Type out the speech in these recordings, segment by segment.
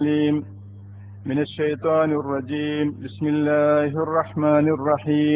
الرجيم من الشيطان الرجيم بسم الله الرحمن الرحيم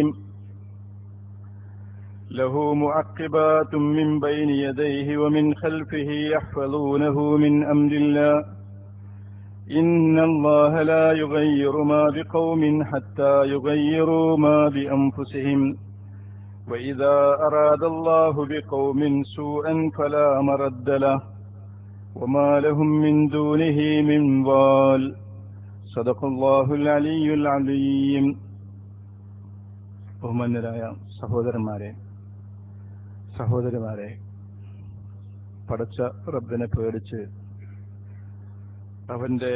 له معقبات من بين يديه ومن خلفه يحفظونه من أمر الله إن الله لا يغير ما بقوم حتى يغيروا ما بأنفسهم وإذا أراد الله بقوم سوءا فلا مرد له وما لهم من دونه من ضال صدق الله العلي العظيم ബഹുമാന്യരായ സഹോദരന്മാരെ സഹോദരിമാരെ പടച്ച റബ്ബിനെ പേടിച്ച് അവന്റെ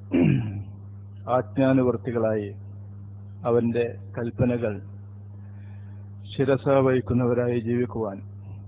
ആജ്ഞാനുവർത്തികളായി അവന്റെ കൽപ്പനകൾ ശിരസ വഹിക്കുന്നവരായി ജീവിക്കുവാൻ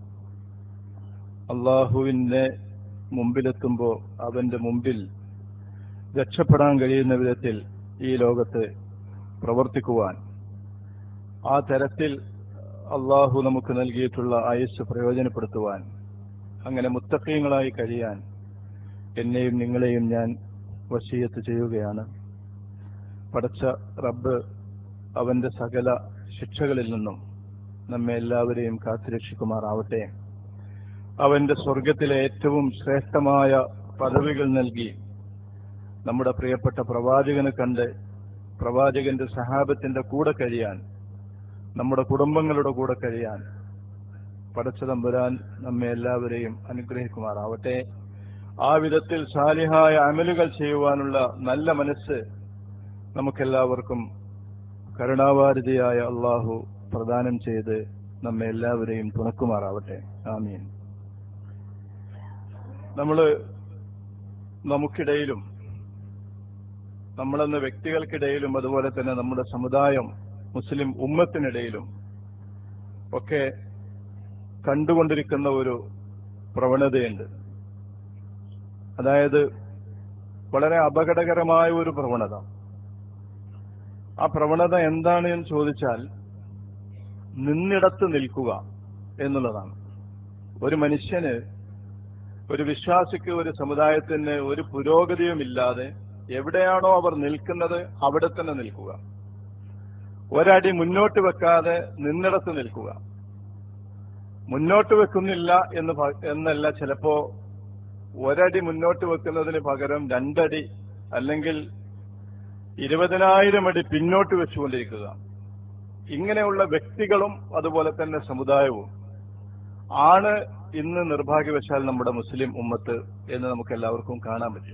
അള്ളാഹുവിന്റെ മുമ്പിലെത്തുമ്പോൾ അവന്റെ മുമ്പിൽ രക്ഷപ്പെടാൻ കഴിയുന്ന വിധത്തിൽ ഈ ലോകത്ത് പ്രവർത്തിക്കുവാൻ ആ തരത്തിൽ അള്ളാഹു നമുക്ക് നൽകിയിട്ടുള്ള ആയുസ് പ്രയോജനപ്പെടുത്തുവാൻ അങ്ങനെ മുത്തക്കീങ്ങളായി കഴിയാൻ എന്നെയും നിങ്ങളെയും ഞാൻ വശീയത്ത് ചെയ്യുകയാണ് പടച്ച റബ്ബ് അവന്റെ സകല ശിക്ഷകളിൽ നിന്നും നമ്മെ എല്ലാവരെയും കാത്തുരക്ഷിക്കുമാറാവട്ടെ അവന്റെ സ്വർഗത്തിലെ ഏറ്റവും ശ്രേഷ്ഠമായ പദവികൾ നൽകി നമ്മുടെ പ്രിയപ്പെട്ട പ്രവാചകനെ കണ്ട് പ്രവാചകന്റെ സഹാബത്തിന്റെ കൂടെ കഴിയാൻ നമ്മുടെ കുടുംബങ്ങളുടെ കൂടെ കഴിയാൻ പടച്ചതമ്പുരാൻ നമ്മെ എല്ലാവരെയും അനുഗ്രഹിക്കുമാറാവട്ടെ ആ വിധത്തിൽ സാലിഹായ അമലുകൾ ചെയ്യുവാനുള്ള നല്ല മനസ്സ് നമുക്കെല്ലാവർക്കും കരുണാവാരിതിയായ അള്ളാഹു പ്രദാനം ചെയ്ത് നമ്മെ എല്ലാവരെയും തുണക്കുമാറാവട്ടെ ആമീൻ നമ്മള് നമുക്കിടയിലും നമ്മളെന്ന വ്യക്തികൾക്കിടയിലും അതുപോലെ തന്നെ നമ്മുടെ സമുദായം മുസ്ലിം ഉമ്മത്തിനിടയിലും ഒക്കെ കണ്ടുകൊണ്ടിരിക്കുന്ന ഒരു പ്രവണതയുണ്ട് അതായത് വളരെ അപകടകരമായ ഒരു പ്രവണത ആ പ്രവണത എന്താണ് എന്ന് ചോദിച്ചാൽ നിന്നിടത്ത് നിൽക്കുക എന്നുള്ളതാണ് ഒരു മനുഷ്യന് ഒരു വിശ്വാസിക്ക് ഒരു സമുദായത്തിന് ഒരു പുരോഗതിയുമില്ലാതെ എവിടെയാണോ അവർ നിൽക്കുന്നത് അവിടെ തന്നെ നിൽക്കുക ഒരടി മുന്നോട്ട് വെക്കാതെ നിന്നിടത്ത് നിൽക്കുക മുന്നോട്ട് വെക്കുന്നില്ല എന്ന് എന്നല്ല ചിലപ്പോ ഒരടി മുന്നോട്ട് വെക്കുന്നതിന് പകരം രണ്ടടി അല്ലെങ്കിൽ ഇരുപതിനായിരം അടി പിന്നോട്ട് വെച്ചുകൊണ്ടിരിക്കുക ഇങ്ങനെയുള്ള വ്യക്തികളും അതുപോലെ തന്നെ സമുദായവും ആണ് ഇന്ന് നിർഭാഗ്യവശാൽ നമ്മുടെ മുസ്ലിം ഉമ്മത്ത് എന്ന് നമുക്ക് എല്ലാവർക്കും കാണാൻ പറ്റും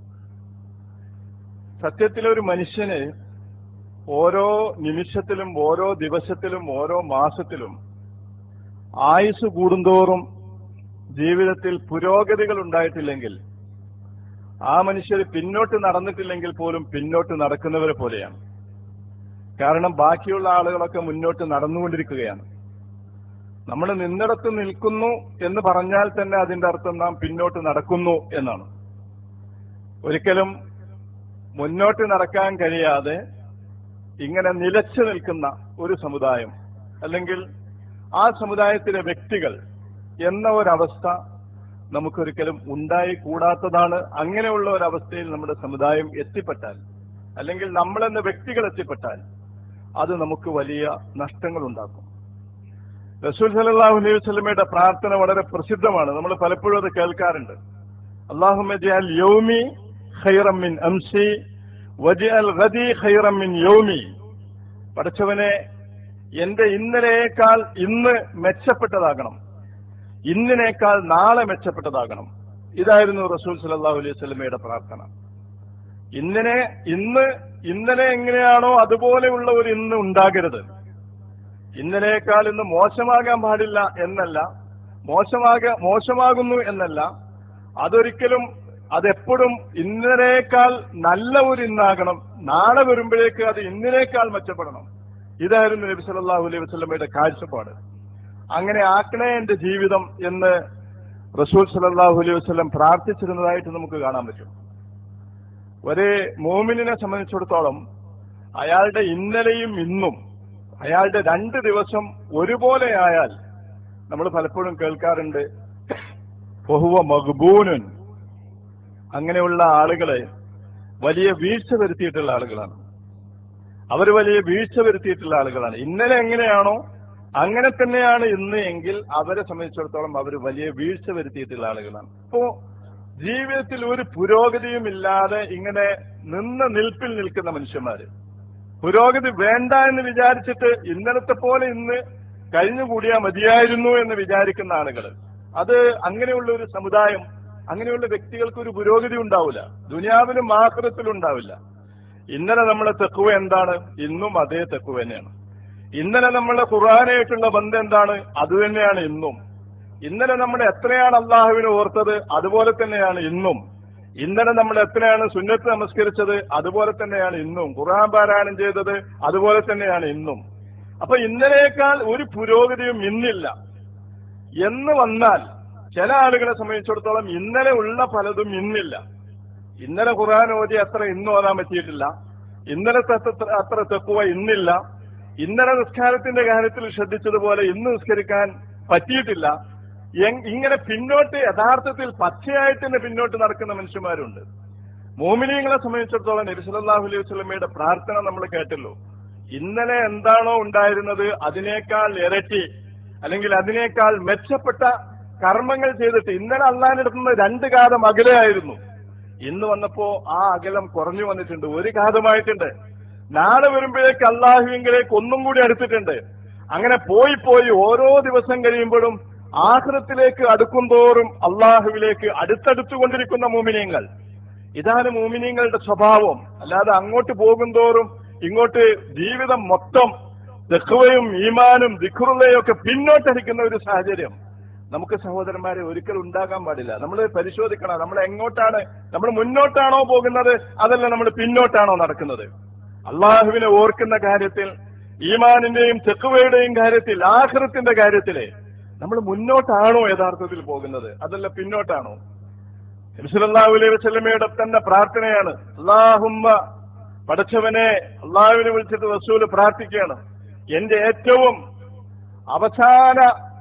സത്യത്തിൽ ഒരു മനുഷ്യന് ഓരോ നിമിഷത്തിലും ഓരോ ദിവസത്തിലും ഓരോ മാസത്തിലും ആയുസ് കൂടുന്തോറും ജീവിതത്തിൽ പുരോഗതികൾ ഉണ്ടായിട്ടില്ലെങ്കിൽ ആ മനുഷ്യർ പിന്നോട്ട് നടന്നിട്ടില്ലെങ്കിൽ പോലും പിന്നോട്ട് നടക്കുന്നവരെ പോലെയാണ് കാരണം ബാക്കിയുള്ള ആളുകളൊക്കെ മുന്നോട്ട് നടന്നുകൊണ്ടിരിക്കുകയാണ് നമ്മൾ നിന്നിടത്ത് നിൽക്കുന്നു എന്ന് പറഞ്ഞാൽ തന്നെ അതിന്റെ അർത്ഥം നാം പിന്നോട്ട് നടക്കുന്നു എന്നാണ് ഒരിക്കലും മുന്നോട്ട് നടക്കാൻ കഴിയാതെ ഇങ്ങനെ നിലച്ചു നിൽക്കുന്ന ഒരു സമുദായം അല്ലെങ്കിൽ ആ സമുദായത്തിലെ വ്യക്തികൾ എന്ന ഒരവസ്ഥ നമുക്കൊരിക്കലും ഉണ്ടായി കൂടാത്തതാണ് അങ്ങനെയുള്ള ഒരവസ്ഥയിൽ നമ്മുടെ സമുദായം എത്തിപ്പെട്ടാൽ അല്ലെങ്കിൽ നമ്മളെന്ന വ്യക്തികൾ എത്തിപ്പെട്ടാൽ അത് നമുക്ക് വലിയ നഷ്ടങ്ങൾ ഉണ്ടാക്കും റസൂൽ സലാഹു അലൈഹി വസ്ലമയുടെ പ്രാർത്ഥന വളരെ പ്രസിദ്ധമാണ് നമ്മൾ പലപ്പോഴും അത് കേൾക്കാറുണ്ട് അള്ളാഹുമ യൗമി ഖൈറമിൻ അംസി വജിഅൽ ഗദി ഖൈറമിൻ യൗമി പഠിച്ചവനെ എന്റെ ഇന്നലേക്കാൾ ഇന്ന് മെച്ചപ്പെട്ടതാകണം ഇന്നിനേക്കാൾ നാളെ മെച്ചപ്പെട്ടതാകണം ഇതായിരുന്നു റസൂൽ സലാഹു അലൈഹി സ്വലമയുടെ പ്രാർത്ഥന ഇന്നിനെ ഇന്ന് ഇന്നലെ എങ്ങനെയാണോ അതുപോലെയുള്ള ഒരു ഇന്ന് ഉണ്ടാകരുത് ഇന്നലേക്കാൾ ഇന്ന് മോശമാകാൻ പാടില്ല എന്നല്ല മോശമാക മോശമാകുന്നു എന്നല്ല അതൊരിക്കലും അതെപ്പോഴും ഇന്നലേക്കാൾ നല്ല ഒരു ഇന്നാകണം നാളെ വരുമ്പോഴേക്ക് അത് ഇന്നിനേക്കാൾ മെച്ചപ്പെടണം ഇതായിരുന്നു നബി സല്ലല്ലാഹു അലൈഹി വസല്ലമയുടെ കാഴ്ചപ്പാട് അങ്ങനെ ആക്കണേ എന്റെ ജീവിതം എന്ന് റസൂൽ സല്ലല്ലാഹു അലൈഹി വസല്ലം പ്രാർത്ഥിച്ചിരുന്നതായിട്ട് നമുക്ക് കാണാൻ പറ്റും ഒരു മോമിനെ സംബന്ധിച്ചിടത്തോളം അയാളുടെ ഇന്നലെയും ഇന്നും അയാളുടെ രണ്ട് ദിവസം ഒരുപോലെ ആയാൽ നമ്മൾ പലപ്പോഴും കേൾക്കാറുണ്ട് ബഹുവ മഗ്ബൂനുൻ അങ്ങനെയുള്ള ആളുകളെ വലിയ വീഴ്ച വരുത്തിയിട്ടുള്ള ആളുകളാണ് അവർ വലിയ വീഴ്ച വരുത്തിയിട്ടുള്ള ആളുകളാണ് ഇന്നലെ എങ്ങനെയാണോ അങ്ങനെ തന്നെയാണ് ഇന്ന് എങ്കിൽ അവരെ സംബന്ധിച്ചിടത്തോളം അവർ വലിയ വീഴ്ച വരുത്തിയിട്ടുള്ള ആളുകളാണ് അപ്പോ ജീവിതത്തിൽ ഒരു പുരോഗതിയും ഇല്ലാതെ ഇങ്ങനെ നിന്ന നിൽപ്പിൽ നിൽക്കുന്ന മനുഷ്യന്മാര് പുരോഗതി വേണ്ട എന്ന് വിചാരിച്ചിട്ട് ഇന്നലത്തെ പോലെ ഇന്ന് കഴിഞ്ഞുകൂടിയാ മതിയായിരുന്നു എന്ന് വിചാരിക്കുന്ന ആളുകൾ അത് അങ്ങനെയുള്ള ഒരു സമുദായം അങ്ങനെയുള്ള വ്യക്തികൾക്ക് ഒരു പുരോഗതി ഉണ്ടാവില്ല ദുനിയാവിലും ആഹ്റത്തിലും ഉണ്ടാവില്ല ഇന്നലെ നമ്മളെ തെക്കുവ എന്താണ് ഇന്നും അതേ തെക്കുവ തന്നെയാണ് ഇന്നലെ നമ്മളെ ഖുർആാനായിട്ടുള്ള ബന്ധം എന്താണ് അത് തന്നെയാണ് ഇന്നും ഇന്നലെ നമ്മൾ എത്രയാണ് അള്ളാഹുവിനെ ഓർത്തത് അതുപോലെ തന്നെയാണ് ഇന്നും ഇന്നലെ നമ്മൾ എത്രയാണ് സുന്നത്ത് നമസ്കരിച്ചത് അതുപോലെ തന്നെയാണ് ഇന്നും ഖുർആൻ പാരായണം ചെയ്തത് അതുപോലെ തന്നെയാണ് ഇന്നും അപ്പൊ ഇന്നലേക്കാൾ ഒരു പുരോഗതിയും ഇന്നില്ല എന്ന് വന്നാൽ ചില ആളുകളെ സംബന്ധിച്ചിടത്തോളം ഇന്നലെ ഉള്ള പലതും ഇന്നില്ല ഇന്നലെ ഖുർആൻ ഓതി അത്ര ഇന്ന് ഓതാൻ പറ്റിയിട്ടില്ല ഇന്നലത്തെ അത്ര അത്ര തെക്കുവ ഇന്നില്ല ഇന്നലെ നിസ്കാരത്തിന്റെ കാര്യത്തിൽ ശ്രദ്ധിച്ചതുപോലെ ഇന്ന് നിസ്കരിക്കാൻ പറ്റിയിട്ടില്ല എങ്- ഇങ്ങനെ പിന്നോട്ട് യഥാർത്ഥത്തിൽ പച്ചയായിട്ട് തന്നെ പിന്നോട്ട് നടക്കുന്ന മനുഷ്യന്മാരുണ്ട് മോമിനിയങ്ങളെ സംബന്ധിച്ചിടത്തോളം നബിസലാഹു അലൈഹി വസ്ലമയുടെ പ്രാർത്ഥന നമ്മൾ കേട്ടല്ലോ ഇന്നലെ എന്താണോ ഉണ്ടായിരുന്നത് അതിനേക്കാൾ ഇരട്ടി അല്ലെങ്കിൽ അതിനേക്കാൾ മെച്ചപ്പെട്ട കർമ്മങ്ങൾ ചെയ്തിട്ട് ഇന്നലെ അള്ളാഹിനടുത്തുനിന്ന് രണ്ട് കാതം അകലെയായിരുന്നു ഇന്ന് വന്നപ്പോ ആ അകലം കുറഞ്ഞു വന്നിട്ടുണ്ട് ഒരു കാതമായിട്ടുണ്ട് നാളെ വരുമ്പോഴേക്ക് അള്ളാഹുവിങ്കിലേക്ക് ഒന്നും കൂടി അടുത്തിട്ടുണ്ട് അങ്ങനെ പോയി പോയി ഓരോ ദിവസം കഴിയുമ്പോഴും ആഹ്റത്തിലേക്ക് അടുക്കും തോറും അള്ളാഹുവിലേക്ക് അടുത്തടുത്തുകൊണ്ടിരിക്കുന്ന മോമിനിയങ്ങൾ ഇതാണ് മോമിനിയങ്ങളുടെ സ്വഭാവം അല്ലാതെ അങ്ങോട്ട് പോകും തോറും ഇങ്ങോട്ട് ജീവിതം മൊത്തം ദഖ്വയും ഈമാനും ദിഖുറുള്ളയും ഒക്കെ പിന്നോട്ടടിക്കുന്ന ഒരു സാഹചര്യം നമുക്ക് സഹോദരന്മാരെ ഒരിക്കലും ഉണ്ടാകാൻ പാടില്ല നമ്മൾ പരിശോധിക്കണം നമ്മൾ എങ്ങോട്ടാണ് നമ്മൾ മുന്നോട്ടാണോ പോകുന്നത് അതല്ല നമ്മൾ പിന്നോട്ടാണോ നടക്കുന്നത് അള്ളാഹുവിനെ ഓർക്കുന്ന കാര്യത്തിൽ ഈമാനിന്റെയും തെക്കുവയുടെയും കാര്യത്തിൽ ആഹ്റത്തിന്റെ കാര്യത്തില് നമ്മൾ മുന്നോട്ടാണോ യഥാർത്ഥത്തിൽ പോകുന്നത് അതല്ല പിന്നോട്ടാണോ നബിസല്ലാഹു അലൈഹി വസല്ലമയുടെ തന്നെ പ്രാർത്ഥനയാണ് അള്ളാഹുമ്മ പടച്ചവനെ അള്ളാഹുവിനെ വിളിച്ചിട്ട് റസൂല് പ്രാർത്ഥിക്കുകയാണ് എന്റെ ഏറ്റവും അവസാന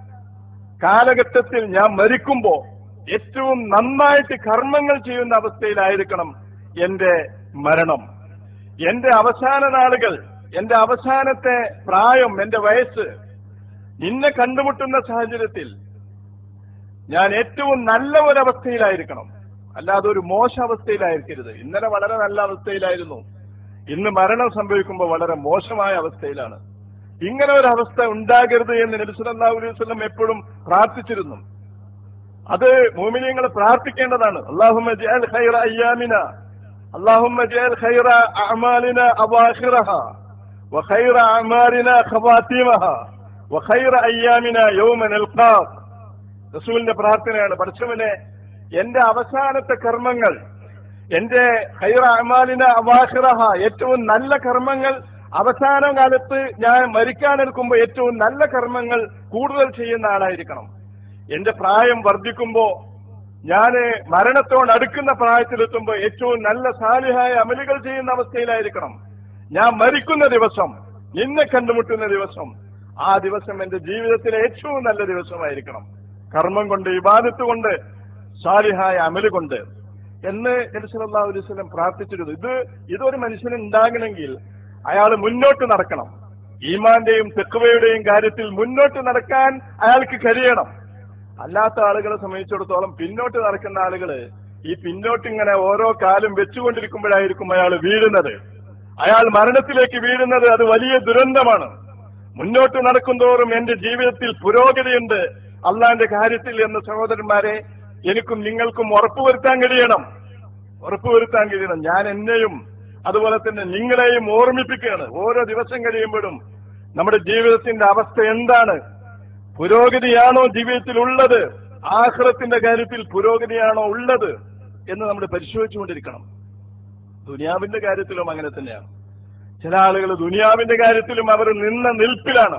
കാലഘട്ടത്തിൽ ഞാൻ മരിക്കുമ്പോ ഏറ്റവും നന്നായിട്ട് കർമ്മങ്ങൾ ചെയ്യുന്ന അവസ്ഥയിലായിരിക്കണം എന്റെ മരണം എന്റെ അവസാന നാളുകൾ എന്റെ അവസാനത്തെ പ്രായം എന്റെ വയസ്സ് നിന്നെ കണ്ടുമുട്ടുന്ന സാഹചര്യത്തിൽ ഞാൻ ഏറ്റവും നല്ല ഒരവസ്ഥയിലായിരിക്കണം അല്ലാതെ ഒരു മോശ അവസ്ഥയിലായിരിക്കരുത് ഇന്നലെ വളരെ നല്ല അവസ്ഥയിലായിരുന്നു ഇന്ന് മരണം സംഭവിക്കുമ്പോൾ വളരെ മോശമായ അവസ്ഥയിലാണ് ഇങ്ങനെ ഒരു അവസ്ഥ ഉണ്ടാകരുത് എന്ന് നബി സല്ലല്ലാഹു അലൈഹി വസല്ലം എപ്പോഴും പ്രാർത്ഥിച്ചിരുന്നു അത് മോമിനിയങ്ങൾ പ്രാർത്ഥിക്കേണ്ടതാണ് അള്ളാഹുമ്മ ജഅൽ ഖൈറ അയ്യാമിന അള്ളാഹുമ്മ ജഅൽ ഖൈറ അഅമാലിന അവാഖിറഹ وخير أعمارنا خواتيمها وخير أيامنا يوم نلقاك റസൂലിന്റെ പ്രാർത്ഥനയാണ് പഠിച്ചവനെ എന്റെ അവസാനത്തെ കർമ്മങ്ങൾ എന്റെ ഹൈറ അമാലിന അവാഹിറഹ ഏറ്റവും നല്ല കർമ്മങ്ങൾ അവസാന കാലത്ത് ഞാൻ മരിക്കാനെടുക്കുമ്പോൾ ഏറ്റവും നല്ല കർമ്മങ്ങൾ കൂടുതൽ ചെയ്യുന്ന ആളായിരിക്കണം എന്റെ പ്രായം വർദ്ധിക്കുമ്പോ ഞാന് മരണത്തോട് അടുക്കുന്ന പ്രായത്തിലെത്തുമ്പോൾ ഏറ്റവും നല്ല സാലിഹായ അമലുകൾ ചെയ്യുന്ന അവസ്ഥയിലായിരിക്കണം ഞാൻ മരിക്കുന്ന ദിവസം നിന്നെ കണ്ടുമുട്ടുന്ന ദിവസം ആ ദിവസം എന്റെ ജീവിതത്തിലെ ഏറ്റവും നല്ല ദിവസമായിരിക്കണം കർമ്മം കൊണ്ട് ഇബാദത്ത് കൊണ്ട് സാലിഹായ അമല് കൊണ്ട് എന്ന് നബിസല്ലാ അലൈവലം പ്രാർത്ഥിച്ചിരുന്നു ഇത് ഇതൊരു മനുഷ്യന് ഉണ്ടാകണമെങ്കിൽ അയാൾ മുന്നോട്ട് നടക്കണം ഈമാന്റെയും തെക്കുവയുടെയും കാര്യത്തിൽ മുന്നോട്ട് നടക്കാൻ അയാൾക്ക് കഴിയണം അല്ലാത്ത ആളുകളെ സംബന്ധിച്ചിടത്തോളം പിന്നോട്ട് നടക്കുന്ന ആളുകള് ഈ പിന്നോട്ട് ഇങ്ങനെ ഓരോ കാലും വെച്ചുകൊണ്ടിരിക്കുമ്പോഴായിരിക്കും അയാൾ വീഴുന്നത് അയാൾ മരണത്തിലേക്ക് വീഴുന്നത് അത് വലിയ ദുരന്തമാണ് മുന്നോട്ട് നടക്കുന്തോറും എന്റെ ജീവിതത്തിൽ പുരോഗതിയുണ്ട് അള്ളാന്റെ കാര്യത്തിൽ എന്ന സഹോദരന്മാരെ എനിക്കും നിങ്ങൾക്കും ഉറപ്പുവരുത്താൻ കഴിയണം ഉറപ്പുവരുത്താൻ കഴിയണം ഞാൻ എന്നെയും അതുപോലെ തന്നെ നിങ്ങളെയും ഓർമ്മിപ്പിക്കുകയാണ് ഓരോ ദിവസം കഴിയുമ്പോഴും നമ്മുടെ ജീവിതത്തിന്റെ അവസ്ഥ എന്താണ് പുരോഗതിയാണോ ജീവിതത്തിൽ ഉള്ളത് ആഹ്റത്തിന്റെ കാര്യത്തിൽ പുരോഗതിയാണോ ഉള്ളത് എന്ന് നമ്മൾ പരിശോധിച്ചുകൊണ്ടിരിക്കണം ദുനിയാവിന്റെ കാര്യത്തിലും അങ്ങനെ തന്നെയാണ് ചില ആളുകൾ ദുനിയാവിന്റെ കാര്യത്തിലും അവർ നിന്ന നിൽപ്പിലാണ്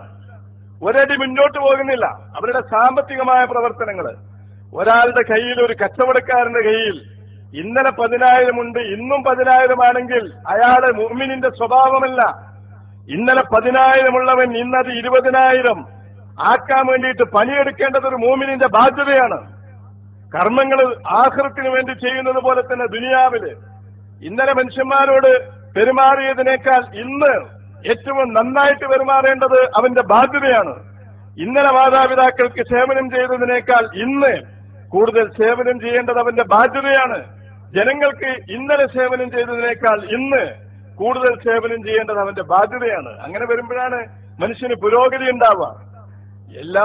ഒരടി മുന്നോട്ട് പോകുന്നില്ല അവരുടെ സാമ്പത്തികമായ പ്രവർത്തനങ്ങള് ഒരാളുടെ കയ്യിൽ ഒരു കച്ചവടക്കാരന്റെ കയ്യിൽ ഇന്നലെ പതിനായിരം ഉണ്ട് ഇന്നും പതിനായിരമാണെങ്കിൽ അയാള് മുഅ്മിനിന്റെ സ്വഭാവമല്ല ഇന്നലെ പതിനായിരമുള്ളവൻ ഇന്നത് ഇരുപതിനായിരം ആക്കാൻ വേണ്ടിയിട്ട് പണിയെടുക്കേണ്ടത് ഒരു മൂമിനിന്റെ ബാധ്യതയാണ് കർമ്മങ്ങൾ ആഹൃത്തിന് വേണ്ടി ചെയ്യുന്നത് പോലെ തന്നെ ദുനിയാവില് ഇന്നലെ മനുഷ്യന്മാരോട് പെരുമാറിയതിനേക്കാൾ ഇന്ന് ഏറ്റവും നന്നായിട്ട് പെരുമാറേണ്ടത് അവന്റെ ബാധ്യതയാണ് ഇന്നലെ മാതാപിതാക്കൾക്ക് സേവനം ചെയ്തതിനേക്കാൾ ഇന്ന് കൂടുതൽ സേവനം ചെയ്യേണ്ടത് അവന്റെ ബാധ്യതയാണ് ജനങ്ങൾക്ക് ഇന്നലെ സേവനം ചെയ്തതിനേക്കാൾ ഇന്ന് കൂടുതൽ സേവനം ചെയ്യേണ്ടത് അവന്റെ ബാധ്യതയാണ് അങ്ങനെ വരുമ്പോഴാണ് മനുഷ്യന് പുരോഗതി ഉണ്ടാവുക എല്ലാ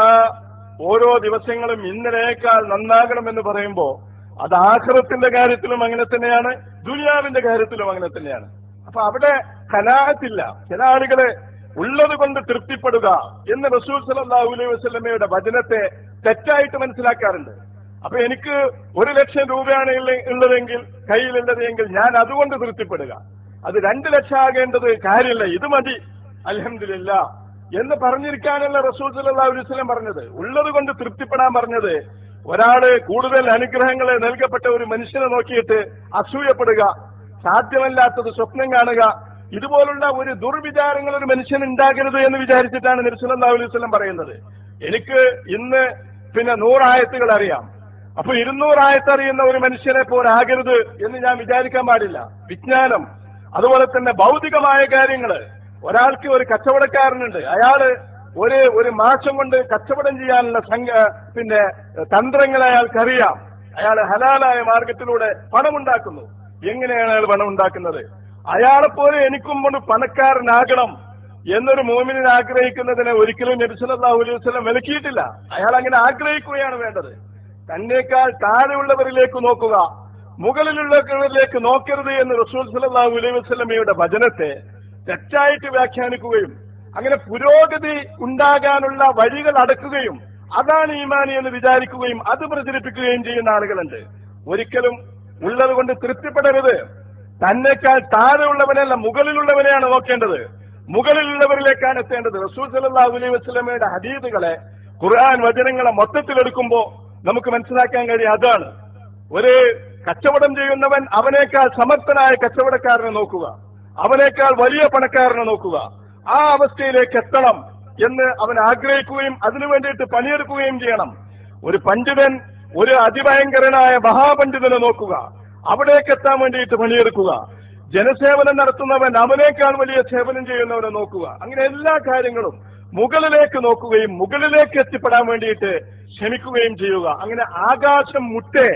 ഓരോ ദിവസങ്ങളും ഇന്നലേക്കാൾ നന്നാകണമെന്ന് പറയുമ്പോ അത് ആഹ്റത്തിന്റെ കാര്യത്തിലും അങ്ങനെ തന്നെയാണ് ദുനിയാവിന്റെ കാര്യത്തിലും അങ്ങനെ തന്നെയാണ് അപ്പൊ അവിടെ കലാഹത്തില്ല ചില ആളുകളെ ഉള്ളത് കൊണ്ട് തൃപ്തിപ്പെടുക എന്ന് റസൂൽ സലല്ലാഹു അലൈഹി വസ്ലമയുടെ വചനത്തെ തെറ്റായിട്ട് മനസ്സിലാക്കാറുണ്ട് അപ്പൊ എനിക്ക് ഒരു ലക്ഷം രൂപയാണ് ഉള്ള- ഉള്ളതെങ്കിൽ കയ്യിലുള്ളത് എങ്കിൽ ഞാൻ അതുകൊണ്ട് തൃപ്തിപ്പെടുക അത് രണ്ട് ലക്ഷം ആകേണ്ടത് കാര്യമില്ല ഇത് മതി അലഹമില്ല എന്ന് പറഞ്ഞിരിക്കാനല്ല റസൂൽ സല്ലല്ലാഹു അലൈഹി വസല്ലം പറഞ്ഞത് ഉള്ളത് കൊണ്ട് തൃപ്തിപ്പെടാൻ പറഞ്ഞത് ഒരാള് കൂടുതൽ അനുഗ്രഹങ്ങളെ നൽകപ്പെട്ട ഒരു മനുഷ്യനെ നോക്കിയിട്ട് അസൂയപ്പെടുക സാധ്യമല്ലാത്തത് സ്വപ്നം കാണുക ഇതുപോലുള്ള ഒരു ദുർവിചാരങ്ങൾ ഒരു മനുഷ്യൻ ഉണ്ടാകരുത് എന്ന് വിചാരിച്ചിട്ടാണ് നബി സല്ലല്ലാഹു അലൈഹി വസല്ലം പറയുന്നത് എനിക്ക് ഇന്ന് പിന്നെ നൂറായത്തുകൾ അറിയാം അപ്പൊ ഇരുന്നൂറായത്ത് അറിയുന്ന ഒരു മനുഷ്യനെ പോലാകരുത് എന്ന് ഞാൻ വിചാരിക്കാൻ പാടില്ല വിജ്ഞാനം അതുപോലെ തന്നെ ഭൗതികമായ കാര്യങ്ങള് ഒരാൾക്ക് ഒരു കച്ചവടക്കാരനുണ്ട് അയാള് ഒരു ഒരു മാസം കൊണ്ട് കച്ചവടം ചെയ്യാനുള്ള സംഘ പിന്നെ തന്ത്രങ്ങൾ അയാൾക്കറിയാം അയാൾ ഹലാലായ മാർഗത്തിലൂടെ പണമുണ്ടാക്കുന്നു എങ്ങനെയാണ് അയാൾ പണം ഉണ്ടാക്കുന്നത് അയാളെപ്പോലെ എനിക്കും കൊണ്ട് പണക്കാരനാകണം എന്നൊരു മോമിനിന് ആഗ്രഹിക്കുന്നതിനെ ഒരിക്കലും നബിസലാഹു അലൈഹി വസ്ലം വിലക്കിയിട്ടില്ല അയാൾ അങ്ങനെ ആഗ്രഹിക്കുകയാണ് വേണ്ടത് തന്നേക്കാൾ താഴെയുള്ളവരിലേക്ക് നോക്കുക മുകളിലുള്ളവരിലേക്ക് നോക്കരുത് എന്ന് റസൂൽ സലാഹു അലൈഹി വസ്ലമയുടെ വചനത്തെ തെറ്റായിട്ട് വ്യാഖ്യാനിക്കുകയും അങ്ങനെ പുരോഗതി ഉണ്ടാകാനുള്ള വഴികൾ അടക്കുകയും അതാണ് ഈമാനി എന്ന് വിചാരിക്കുകയും അത് പ്രചരിപ്പിക്കുകയും ചെയ്യുന്ന ആളുകളുണ്ട് ഒരിക്കലും ഉള്ളത് കൊണ്ട് തൃപ്തിപ്പെടരുത് തന്നെക്കാൾ താഴെയുള്ളവനല്ല മുകളിലുള്ളവനെയാണ് നോക്കേണ്ടത് മുകളിലുള്ളവരിലേക്കാണ് എത്തേണ്ടത് റസൂൽ സല്ലല്ലാഹു അലൈഹി വസല്ലമയുടെ ഹദീദുകളെ ഖുർആൻ വചനങ്ങളെ മൊത്തത്തിലെടുക്കുമ്പോ നമുക്ക് മനസ്സിലാക്കാൻ കഴിയും അതാണ് ഒരു കച്ചവടം ചെയ്യുന്നവൻ അവനേക്കാൾ സമർത്ഥനായ കച്ചവടക്കാരനെ നോക്കുക അവനേക്കാൾ വലിയ പണക്കാരനെ നോക്കുക ആ അവസ്ഥയിലേക്ക് എത്തണം എന്ന് അവൻ ആഗ്രഹിക്കുകയും അതിനു വേണ്ടിയിട്ട് പണിയെടുക്കുകയും ചെയ്യണം ഒരു പണ്ഡിതൻ ഒരു അതിഭയങ്കരനായ മഹാപണ്ഡിതനെ നോക്കുക അവിടേക്ക് എത്താൻ വേണ്ടിയിട്ട് പണിയെടുക്കുക ജനസേവനം നടത്തുന്നവൻ അവനേക്കാൾ വലിയ സേവനം ചെയ്യുന്നവനെ നോക്കുക അങ്ങനെ എല്ലാ കാര്യങ്ങളും മുകളിലേക്ക് നോക്കുകയും മുകളിലേക്ക് എത്തിപ്പെടാൻ വേണ്ടിയിട്ട് ശ്രമിക്കുകയും ചെയ്യുക അങ്ങനെ ആകാശം മുട്ടേ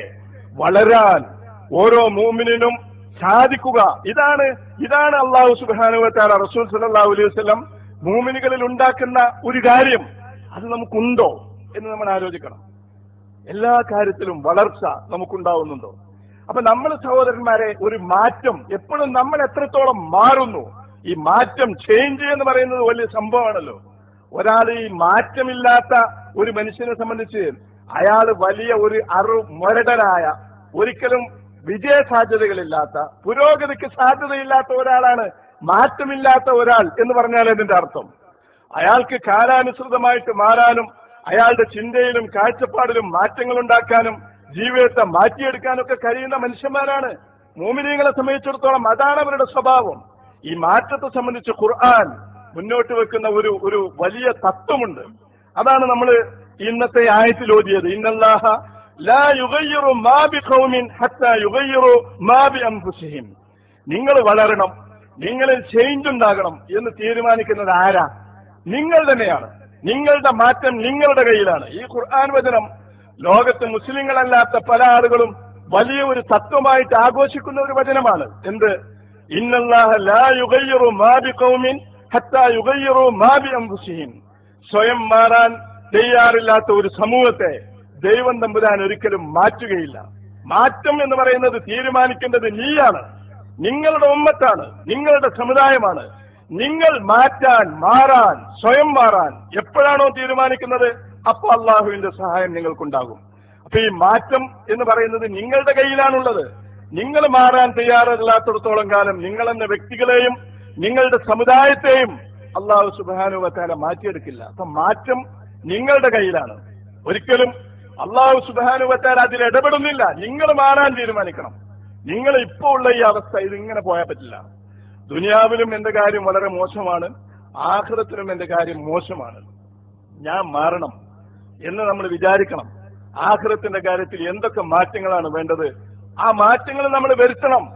വളരാൻ ഓരോ മൂമിനും സാധിക്കുക ഇതാണ് ഇതാണ് അള്ളാഹു സുബാനുവത്താല റസൂൽ സലാഹു അലൈഹി വസ്ലം മൂമിനുകളിൽ ഉണ്ടാക്കുന്ന ഒരു കാര്യം അത് നമുക്കുണ്ടോ എന്ന് നമ്മൾ ആലോചിക്കണം എല്ലാ കാര്യത്തിലും വളർച്ച നമുക്കുണ്ടാവുന്നുണ്ടോ അപ്പൊ നമ്മൾ സഹോദരന്മാരെ ഒരു മാറ്റം എപ്പോഴും നമ്മൾ എത്രത്തോളം മാറുന്നു ഈ മാറ്റം ചേഞ്ച് എന്ന് പറയുന്നത് വലിയ സംഭവമാണല്ലോ ഒരാൾ ഈ മാറ്റമില്ലാത്ത ഒരു മനുഷ്യനെ സംബന്ധിച്ച് അയാൾ വലിയ ഒരു അറു മുരടനായ ഒരിക്കലും വിജയ സാധ്യതകളില്ലാത്ത പുരോഗതിക്ക് സാധ്യതയില്ലാത്ത ഒരാളാണ് മാറ്റമില്ലാത്ത ഒരാൾ എന്ന് പറഞ്ഞാൽ ഇതിന്റെ അർത്ഥം അയാൾക്ക് കാലാനുസൃതമായിട്ട് മാറാനും അയാളുടെ ചിന്തയിലും കാഴ്ചപ്പാടിലും മാറ്റങ്ങൾ ഉണ്ടാക്കാനും ജീവിതത്തെ മാറ്റിയെടുക്കാനൊക്കെ കഴിയുന്ന മനുഷ്യന്മാരാണ് മോമിനിയങ്ങളെ സംബന്ധിച്ചിടത്തോളം അതാണ് അവരുടെ സ്വഭാവം ഈ മാറ്റത്തെ സംബന്ധിച്ച് ഖുർആൻ മുന്നോട്ട് വെക്കുന്ന ഒരു ഒരു വലിയ തത്വമുണ്ട് അതാണ് നമ്മൾ ഇന്നത്തെ ആയത്തിൽ ഓതിയത് ഇന്നല്ലാഹ ലാ യുഗയ്യിറു മാ ബി ഖൗമിൻ ഹത്താ യുഗയ്യിറു മാ ബി അൻഫുസിഹിം നിങ്ങൾ വളരണം നിങ്ങളിൽ ചേഞ്ച് ഉണ്ടാകണം എന്ന് തീരുമാനിക്കുന്നത് ആരാ നിങ്ങൾ തന്നെയാണ് നിങ്ങളുടെ മാറ്റം നിങ്ങളുടെ കയ്യിലാണ് ഈ ഖുർആൻ വചനം ലോകത്ത് മുസ്ലിങ്ങളല്ലാത്ത പല ആളുകളും വലിയ ഒരു തത്വമായിട്ട് ആഘോഷിക്കുന്ന ഒരു വചനമാണ് എന്ത് ഇന്നല്ലാഹ ലാ യുഗയ്യിറു മാ ബി ഖൗമിൻ ഹത്താ യുഗയ്യിറു മാ ബി അൻഫുസിഹിം സ്വയം മാറാൻ തയ്യാറില്ലാത്ത ഒരു സമൂഹത്തെ ദൈവം തമ്പുരാൻ ഒരിക്കലും മാറ്റുകയില്ല മാറ്റം എന്ന് പറയുന്നത് തീരുമാനിക്കേണ്ടത് നീയാണ് നിങ്ങളുടെ ഉമ്മത്താണ് നിങ്ങളുടെ സമുദായമാണ് നിങ്ങൾ മാറ്റാൻ മാറാൻ സ്വയം മാറാൻ എപ്പോഴാണോ തീരുമാനിക്കുന്നത് അപ്പൊ അള്ളാഹുവിന്റെ സഹായം നിങ്ങൾക്കുണ്ടാകും അപ്പൊ ഈ മാറ്റം എന്ന് പറയുന്നത് നിങ്ങളുടെ കയ്യിലാണുള്ളത് നിങ്ങൾ മാറാൻ തയ്യാറല്ലാത്തിടത്തോളം കാലം നിങ്ങൾ എന്ന വ്യക്തികളെയും നിങ്ങളുടെ സമുദായത്തെയും അള്ളാഹു സുബാനുവത്താല മാറ്റിയെടുക്കില്ല അപ്പൊ മാറ്റം നിങ്ങളുടെ കയ്യിലാണ് ഒരിക്കലും അള്ളാഹു സുബാനുവത്താല അതിൽ ഇടപെടുന്നില്ല നിങ്ങൾ മാറാൻ തീരുമാനിക്കണം നിങ്ങൾ ഇപ്പോ ഉള്ള ഈ അവസ്ഥ ഇതിങ്ങനെ പോയാൽ പറ്റില്ല ദുനിയാവിലും എന്റെ കാര്യം വളരെ മോശമാണ് ആഹ്റത്തിലും എന്റെ കാര്യം മോശമാണ് ഞാൻ മാറണം എന്ന് നമ്മൾ വിചാരിക്കണം ആഹ്റത്തിന്റെ കാര്യത്തിൽ എന്തൊക്കെ മാറ്റങ്ങളാണ് വേണ്ടത് ആ മാറ്റങ്ങൾ നമ്മൾ വരുത്തണം